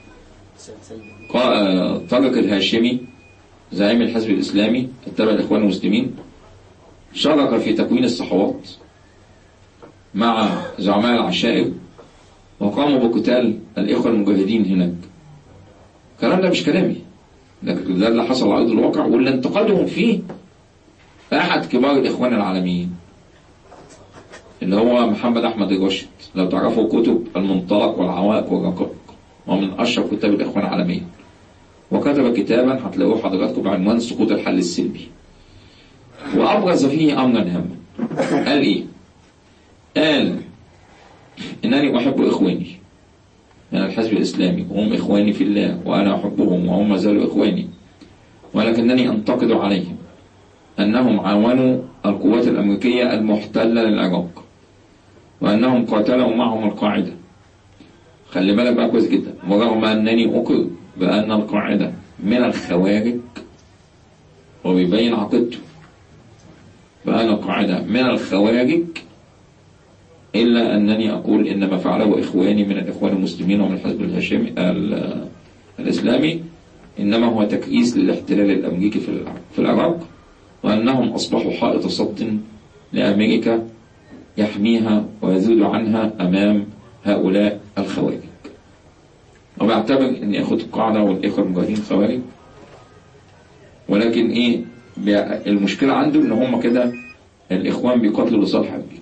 قا- طارق الهاشمي زعيم الحزب الإسلامي التابع للإخوان المسلمين شارك في تكوين الصحوات مع زعماء العشائر وقاموا بقتال الإخوة المجاهدين هناك الكلام ده مش كلامي لكن ده اللي حصل على أرض الواقع واللي انتقدهم فيه أحد كبار الإخوان العالميين اللي هو محمد أحمد الراشد لو تعرفوا كتب المنطلق والعوائق والرقائق ومن أشهر كتاب الإخوان العالميين وكتب كتابا هتلاقوه حضراتكم بعنوان سقوط الحل السلبي وأبرز فيه أمرا هاما قال إيه؟ قال إنني أحب إخواني من الحزب الإسلامي وهم إخواني في الله وأنا أحبهم وهم ما زالوا إخواني ولكنني أنتقد عليهم أنهم عاونوا القوات الأمريكية المحتلة للعراق وأنهم قاتلوا معهم القاعدة خلي بالك بقى كويس جدا ورغم أنني أقر بأن القاعدة من الخوارج وبيبين عقيدته بأن القاعدة من الخوارج إلا أنني أقول إن ما فعله إخواني من الإخوان المسلمين ومن الحزب الهاشمي ال- الإسلامي إنما هو تكريس للاحتلال الأمريكي في الع- في العراق وأنهم أصبحوا حائط صد لأمريكا يحميها ويزول عنها أمام هؤلاء الخوارج وبعتبر أن إخوة القاعدة والإخوة المجاهدين خوارج ولكن إيه بي- المشكلة عنده إن هم كده الإخوان بيقاتلوا لصالح أمريكا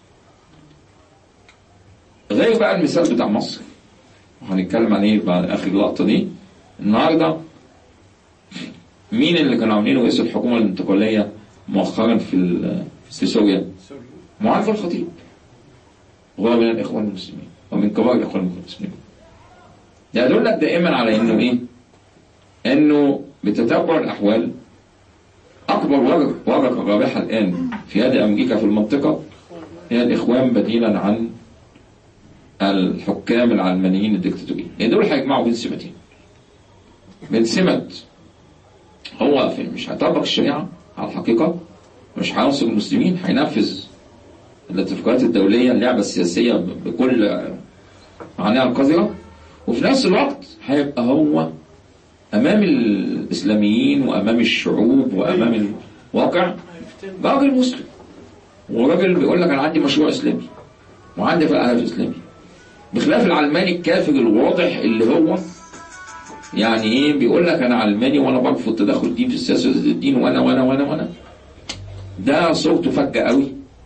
غير بقى المثال بتاع مصر وهنتكلم عليه بعد آخر اللقطة دي النهارده مين اللي كانوا عاملين رئيس الحكومة الانتقالية مؤخرا في ال- في سوريا؟ معاذ الخطيب وهو من الإخوان المسلمين ومن كبار الإخوان المسلمين ده يدل دائما على إنه إيه؟ إنه بتتبع الأحوال أكثر واكبر ورقه ورقة رابحه الان في يد امريكا في المنطقه هي الاخوان بديلا عن الحكام العلمانيين الدكتاتوريين يعني دول هيجمعوا بين سمتين بين سمة هو في مش هيطبق الشريعة على الحقيقة مش هينصر المسلمين هينفذ الاتفاقات الدولية اللعبة السياسية بكل معانيها القذرة وفي نفس الوقت هيبقى هو أمام الإسلاميين وأمام الشعوب وأمام الواقع راجل مسلم وراجل بيقول لك أنا عندي مشروع إسلامي وعندي هدف إسلامي بخلاف العلماني الكافر الواضح اللي هو يعني ايه بيقول لك انا علماني وانا برفض تدخل الدين في السياسه ضد الدين وانا وانا وانا وانا ده صورته فجه قوي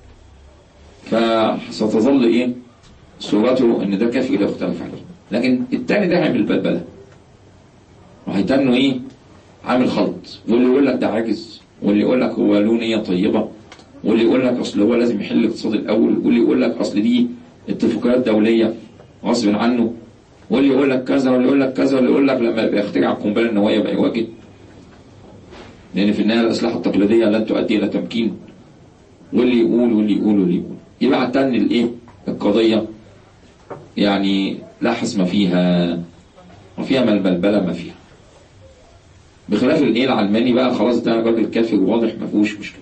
فستظل ايه صورته ان ده كافر لا يختلف عليه لكن التاني ده هيعمل بلبله وهيتنه ايه عامل خلط واللي يقول لك ده عاجز واللي يقول لك هو له نيه طيبه واللي يقول لك اصل هو لازم يحل الاقتصاد الاول واللي يقول لك اصل دي اتفاقيات دوليه غصب عنه واللي يقول لك كذا واللي يقول لك كذا واللي يقول لك لما يبقى يخترع القنبله النوويه يبقى يواجه لان في النهايه الاسلحه التقليديه لن تؤدي الى تمكين واللي يقول واللي يقول واللي يقول يبقى تن الايه القضيه يعني لا حسم فيها وفيها ما البلبله ما فيها بخلاف الايه العلماني بقى خلاص ده راجل كافر واضح ما فيهوش مشكله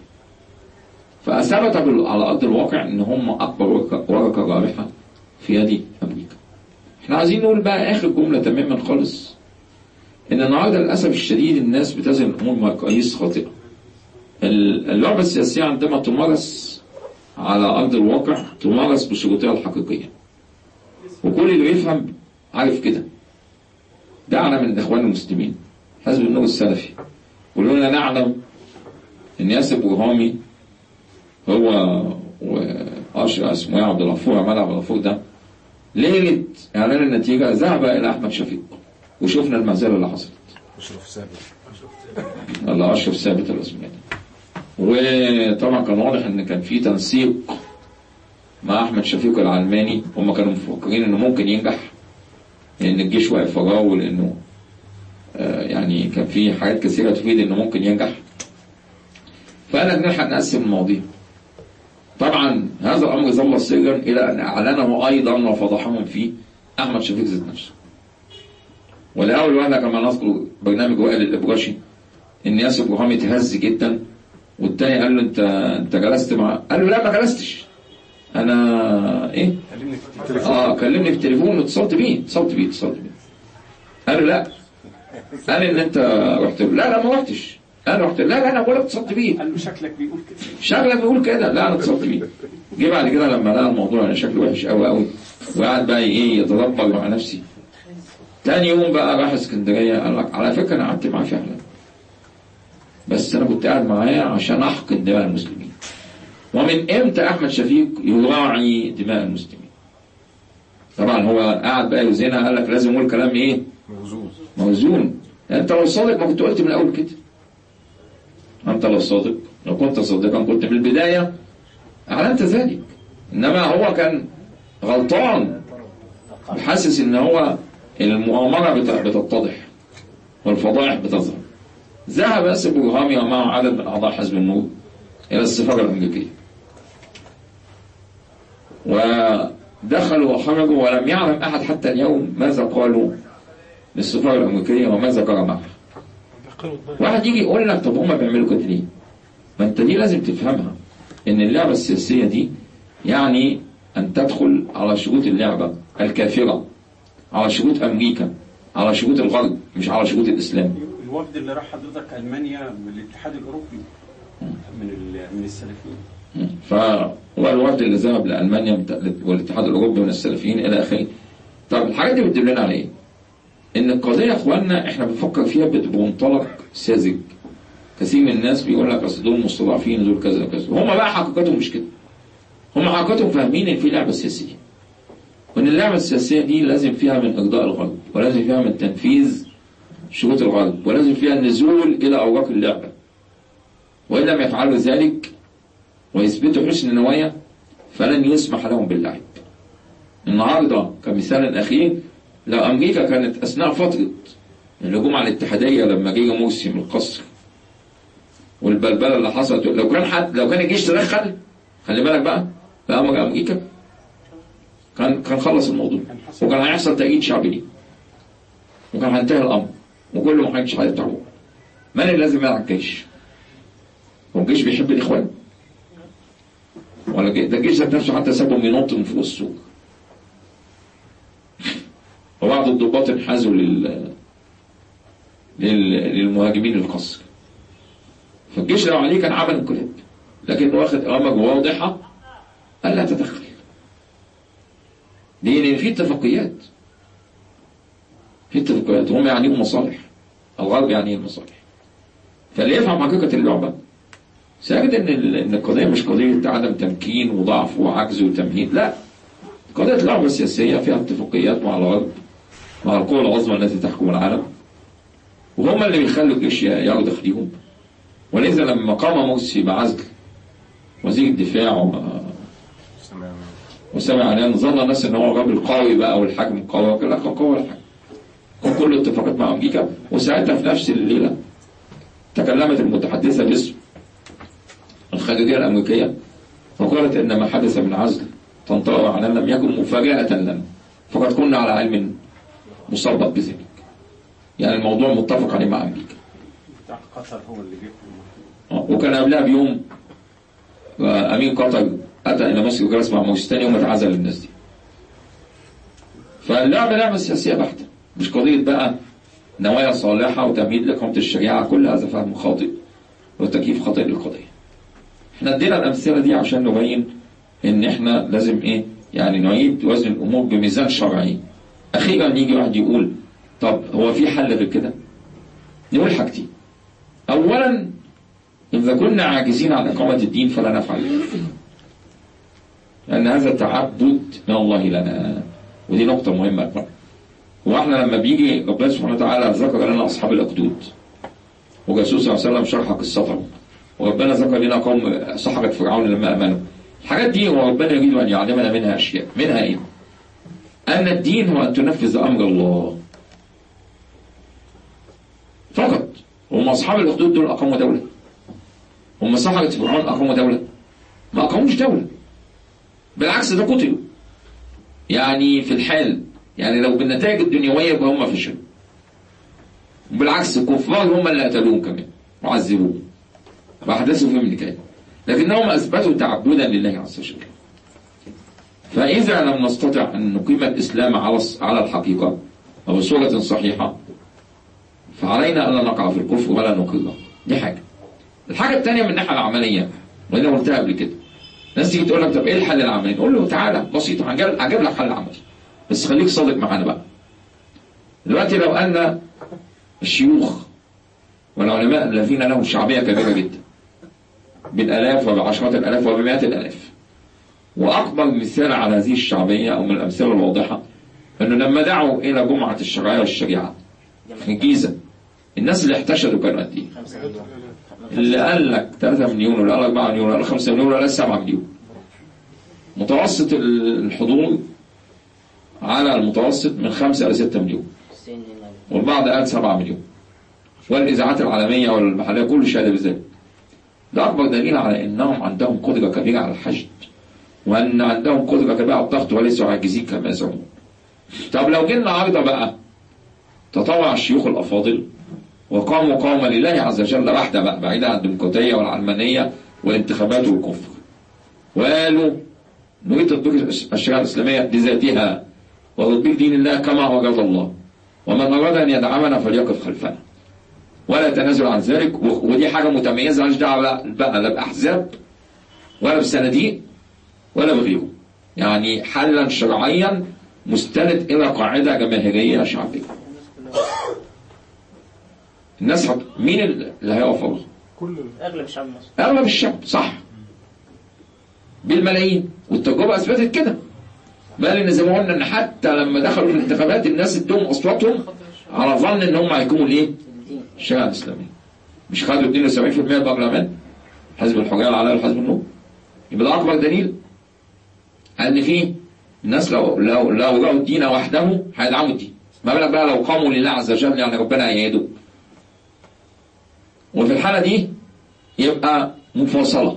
فاثبت على ارض الواقع ان هم اكبر ورقه رابحه في يد امريكا احنا عايزين نقول بقى اخر جمله تماما خالص ان النهارده للاسف الشديد الناس بتزن الامور مقاييس خاطئه اللعبه السياسيه عندما تمارس على ارض الواقع تمارس بشروطها الحقيقيه وكل اللي بيفهم عارف كده دعنا من اخوان المسلمين حزب النور السلفي كلنا نعلم ان ياسر برهامي هو واشرف اسمه ايه عبد الغفور عمال عبد الغفور ده ليله اعلان النتيجه ذهب الى احمد شفيق وشفنا المهزله اللي حصلت اشرف ثابت الله اشرف ثابت الاسماني وطبعا كان واضح ان كان في تنسيق مع احمد شفيق العلماني هم كانوا مفكرين انه ممكن ينجح لان الجيش واقف وراه ولانه آه يعني كان في حاجات كثيره تفيد انه ممكن ينجح فقال لك نلحق نقسم المواضيع طبعا هذا الامر ظل سرا الى ان اعلنه ايضا وفضحهم فيه احمد شفيق ذات نفسه ولاول وهله كما نذكر برنامج وائل الابراشي ان ياسر برهامي اتهز جدا والتاني قال له انت انت جلست مع قال له لا ما جلستش انا ايه كلمني في التليفون اه كلمني في التليفون واتصلت بيه اتصلت بيه اتصلت بيه قال له لا قال ان انت رحت له لا لا ما رحتش انا رحت لا لا انا بقول لك اتصلت بيه قال له شكلك بيقول كده شكلك بيقول كده لا انا اتصلت بيه جه بعد كده لما لقى الموضوع انا شكله وحش قوي قوي وقعد بقى ايه يتدبر مع نفسي تاني يوم بقى راح اسكندريه قال لك على فكره انا قعدت معاه فعلا بس انا كنت قاعد معاه عشان احقن دماء المسلمين ومن امتى احمد شفيق يراعي دماء المسلمين طبعا هو قاعد بقى يوزنها قال لك لازم اقول كلام ايه موزون موزون انت لو صادق ما كنت قلت من الاول كده انت لو صادق لو كنت صادقا كنت من البدايه اعلنت ذلك انما هو كان غلطان حاسس ان هو المؤامره بت- بتتضح والفضائح بتظهر ذهب ياسر برهامي ومعه عدد من اعضاء حزب النور الى السفاره الامريكيه ودخلوا وخرجوا ولم يعلم احد حتى اليوم ماذا قالوا للسفاره الامريكيه وماذا جرى معها واحد يجي يقول لك طب هما بيعملوا كده ليه؟ ما انت دي لازم تفهمها ان اللعبه السياسيه دي يعني ان تدخل على شروط اللعبه الكافره على شروط امريكا على شروط الغرب مش على شروط الاسلام الوفد اللي راح حضرتك المانيا بالاتحاد الاوروبي من ال- من السلفيين فهو الوفد اللي ذهب لالمانيا بتا- والاتحاد الاوروبي من السلفيين الى اخره طب الحاجات دي بتدل لنا على ايه؟ ان القضيه يا اخواننا احنا بنفكر فيها بت- بمنطلق ساذج كثير من الناس بيقول لك اصل دول مستضعفين دول كذا وكذا هم بقى حقيقتهم مش كده هم حقيقتهم فاهمين ان في لعبه سياسيه وان اللعبه السياسيه دي لازم فيها من ارضاء الغرب ولازم فيها من تنفيذ شروط الغرب ولازم فيها النزول الى اوراق اللعبه وان لم يفعلوا ذلك ويثبتوا حسن النوايا فلن يسمح لهم باللعب النهارده كمثال اخير لو امريكا كانت اثناء فتره الهجوم على الاتحاديه لما جه مرسي من القصر والبلبله اللي حصلت لو كان حد لو كان الجيش تدخل خلي بالك بقى في امر امريكا كان كان خلص الموضوع وكان هيحصل تأييد شعبي ليه وكان هينتهي الامر وكله ما كانش هيطلعوا من اللي لازم يلعب الجيش؟ هو الجيش بيحب الاخوان ولا الجيش- ده الجيش ذات نفسه حتى سابهم ينط من فوق السور وبعض الضباط انحازوا لل... لل... للمهاجمين القصر فالجيش لو عليه كان عمل انقلاب لكن واخد اوامر واضحه الا تدخل ليه؟ لان في اتفاقيات في اتفاقيات هم يعنيهم مصالح الغرب يعني المصالح فاللي يفهم حقيقه اللعبه سيجد ان ال- ان القضيه مش قضيه عدم تمكين وضعف وعجز وتمهيد لا قضيه لعبه سياسيه فيها اتفاقيات مع الغرب مع القوى العظمى التي تحكم العالم وهم اللي بيخلوا الجيش ياخد دخليهم ولذا لما قام مرسي بعزل وزير الدفاع و- سمعنا وسمع عليه ظن الناس ان هو راجل قوي بقى والحجم قوي وكل لا كان قوي ولا حاجه كان كله اتفاقات مع امريكا وساعتها في نفس الليله تكلمت المتحدثه باسم الخارجيه الامريكيه وقالت ان ما حدث من عزل طنطاوه على لم يكن مفاجاه لنا فقد كنا على علم مسبق بذلك يعني الموضوع متفق عليه مع امريكا بتاع قطر هو اللي جه آه، وكان قبلها بيوم آه، امين قطر اتى الى مصر وجلس مع مرسي تاني يوم اتعزل الناس دي فاللعبه لعبه سياسيه بحته مش قضيه بقى نوايا صالحه وتمهيد لاقامه الشريعه كل هذا فهم خاطئ وتكييف خاطئ للقضيه احنا ادينا الامثله دي عشان نبين ان احنا لازم ايه يعني نعيد وزن الامور بميزان شرعي اخيرا يجي واحد يقول طب هو في حل غير كده نقول حاجتين اولا إذا كنا عاجزين عن إقامة الدين فلا نفعل لأن هذا تعبد من الله لنا ودي نقطة مهمة بقى. وإحنا لما بيجي ربنا سبحانه وتعالى ذكر لنا أصحاب الأخدود وجاسوس صلى الله عليه وسلم شرح قصتهم وربنا ذكر لنا قوم سحرة فرعون لما آمنوا الحاجات دي هو ربنا يريد أن يعلمنا منها أشياء منها إيه؟ أن الدين هو أن تنفذ أمر الله فقط هم أصحاب الأخدود دول أقاموا دولة هم سحرة فرعون أقاموا دولة ما أقاموش دولة بالعكس ده قتلوا يعني في الحال يعني لو بالنتائج الدنيوية يبقى هم فشلوا بالعكس الكفار هم اللي قتلوهم كمان وعذبوهم وأحدثوا فيهم النكاية لكنهم أثبتوا تعبدا لله عز وجل فإذا لم نستطع أن نقيم الإسلام على على الحقيقة وبصورة صحيحة فعلينا ألا نقع في الكفر ولا نقره دي حاجة الحاجة الثانية من الناحية العملية وأنا قلتها قبل كده ناس تيجي تقول لك طب إيه الحل العملي؟ نقول له تعالى بسيط هجيب هجيب لك حل عملي بس خليك صادق معانا بقى دلوقتي لو أن الشيوخ والعلماء الذين لهم شعبية كبيرة جدا بالآلاف وبعشرات الآلاف وبمئات الآلاف وأكبر مثال على هذه الشعبية أو من الأمثلة الواضحة أنه لما دعوا إلى جمعة الشرعية والشريعة في الجيزة الناس اللي احتشدوا كانوا قد إيه؟ اللي قال لك 3 مليون ولا قال 4 مليون ولا 5 مليون ولا 7 مليون متوسط الحضور على المتوسط من 5 إلى 6 مليون والبعض قال 7 مليون والإذاعات العالمية والمحلية كله شهد بذلك ده أكبر دليل على أنهم عندهم قدرة كبيرة على الحشد وأن عندهم قدرة كبيرة على الضغط وليسوا عاجزين كما يزعمون طب لو جينا النهارده بقى تطوع الشيوخ الأفاضل وقاموا قوما لله عز وجل وحده بقى بعيدا عن الديمقراطية والعلمانية والانتخابات والكفر وقالوا نريد تطبيق الشريعة الإسلامية بذاتها وتطبيق دين الله كما أراد الله ومن أراد أن يدعمنا فليقف خلفنا ولا تنازل عن ذلك ودي حاجة متميزة مالهاش دعوة بقى لا بأحزاب ولا بصناديق ولا بغيره يعني حلا شرعيا مستند إلى قاعدة جماهيرية شعبية الناس حط... مين اللي هيقف ورا؟ كل اغلب الشعب المصري اغلب الشعب صح بالملايين والتجربه اثبتت كده بل ان زي ما قلنا ان حتى لما دخلوا في الانتخابات الناس ادوهم اصواتهم على ظن ان هم هيكونوا الايه؟ الدين الشريعه الاسلاميه مش خدوا 72% البرلمان حزب الحريه العلويه وحزب النور يبقى ده اكبر دليل ان في الناس لو لو لو رأوا الدين وحده هيدعموا الدين ما بالك بقى لو قاموا لله عز وجل يعني ربنا هيهدوا وفي الحالة دي يبقى مفاصلة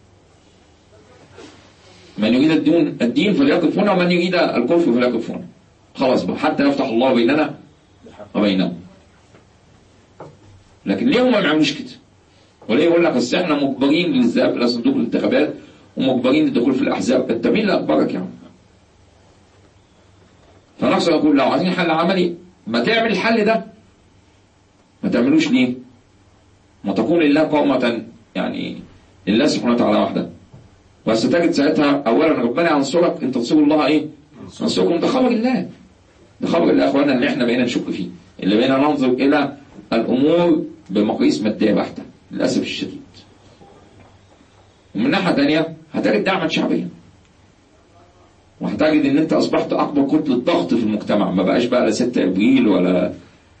من يريد الدين الدين فليقف هنا ومن يريد الكفر فليقف هنا خلاص بقى حتى يفتح الله بيننا وبينهم لكن ليه هم ما بيعملوش كده؟ وليه يقول لك اصل احنا مجبرين للذهاب الى صندوق الانتخابات ومجبرين للدخول في الاحزاب انت مين اللي اجبرك يا عم؟ فنقصد اقول لو عايزين حل عملي ما تعمل الحل ده ما تعملوش ليه؟ ما تكون لله قومة يعني لله سبحانه وتعالى وحده وستجد ساعتها اولا ربنا ينصرك ان تنصروا الله ايه؟ ينصركم ده خبر الله ده خبر الله يا اخوانا اللي احنا بقينا نشك فيه اللي بقينا ننظر الى الامور بمقاييس ماديه بحته للاسف الشديد ومن ناحيه ثانيه هتجد دعما شعبيا وهتجد ان انت اصبحت اكبر كتله ضغط في المجتمع ما بقاش بقى لا 6 ابريل ولا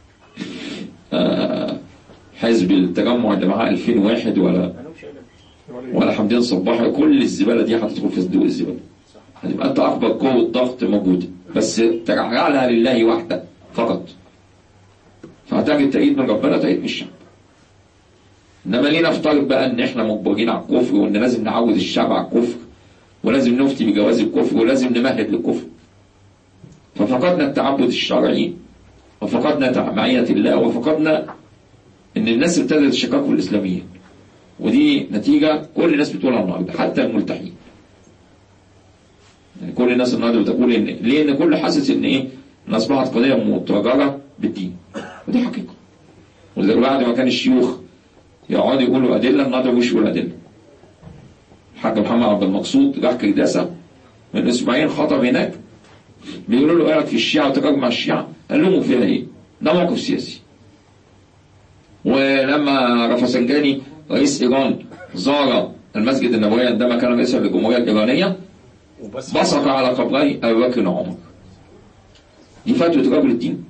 آه، حزب التجمع اللي معاه 2001 ولا ولا حمدين صباحي كل الزباله دي هتدخل في صندوق الزباله هتبقى انت اكبر قوه ضغط موجوده بس تجعلها لله وحده فقط فهتجد تأييد من ربنا تأييد من الشعب انما ليه نفترض بقى ان احنا مجبرين على الكفر وان لازم نعود الشعب على الكفر ولازم نفتي بجواز الكفر ولازم نمهد للكفر ففقدنا التعبد الشرعي وفقدنا معية الله وفقدنا ان الناس ابتدت الشقاق في الاسلاميين ودي نتيجة كل الناس بتقولها النهارده حتى الملتحين يعني كل الناس النهارده بتقول ان ليه ان كل حاسس ان ايه ان اصبحت قضيه متجره بالدين ودي حقيقه وزي بعد ما كان الشيوخ يقعدوا يقولوا ادله النهارده مش يقول ادله الحاج محمد عبد المقصود راح كرداسه من اسبوعين خطب هناك بيقولوا له ايه رايك في الشيعه وتجارب مع الشيعه قال لهم فيها ايه؟ ده موقف سياسي ولما رفسنجاني رئيس ايران زار المسجد النبوي عندما كان رئيسا للجمهوريه الايرانيه وبس بصق على قبري ابي بكر وعمر دي فتوى رجل الدين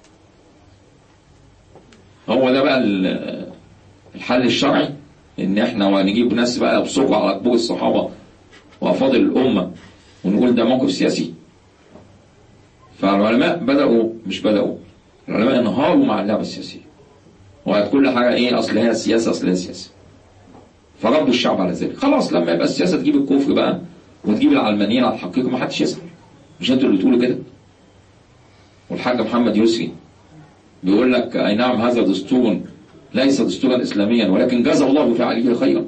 هو ده بقى ال- الحل الشرعي ان احنا نجيب ناس بقى يبصقوا على قبور الصحابه وافاضل الامه ونقول ده موقف سياسي فالعلماء بداوا مش بداوا العلماء انهاروا مع اللعبه السياسيه وقت كل حاجه ايه اصل هي سياسه اصل هي سياسه فربوا الشعب على ذلك خلاص لما يبقى السياسه تجيب الكفر بقى وتجيب العلمانيين على الحقيقه ما حدش يسال مش انتوا اللي بتقولوا كده والحاج محمد يسري بيقول لك اي نعم هذا دستور ليس دستورا اسلاميا ولكن جزى الله فعله خيرا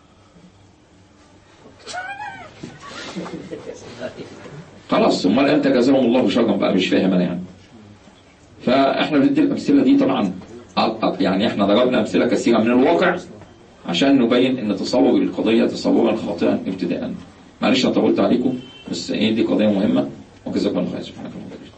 خلاص امال امتى جزاهم الله شرا بقى مش فاهم انا يعني فاحنا بندي الامثله دي طبعا يعني احنا ضربنا امثله كثيره من الواقع عشان نبين ان تصور القضيه تصورا خاطئا ابتداء معلش انا طولت عليكم بس ايه دي قضيه مهمه وجزاكم الله خير سبحانك اللهم وبحمدك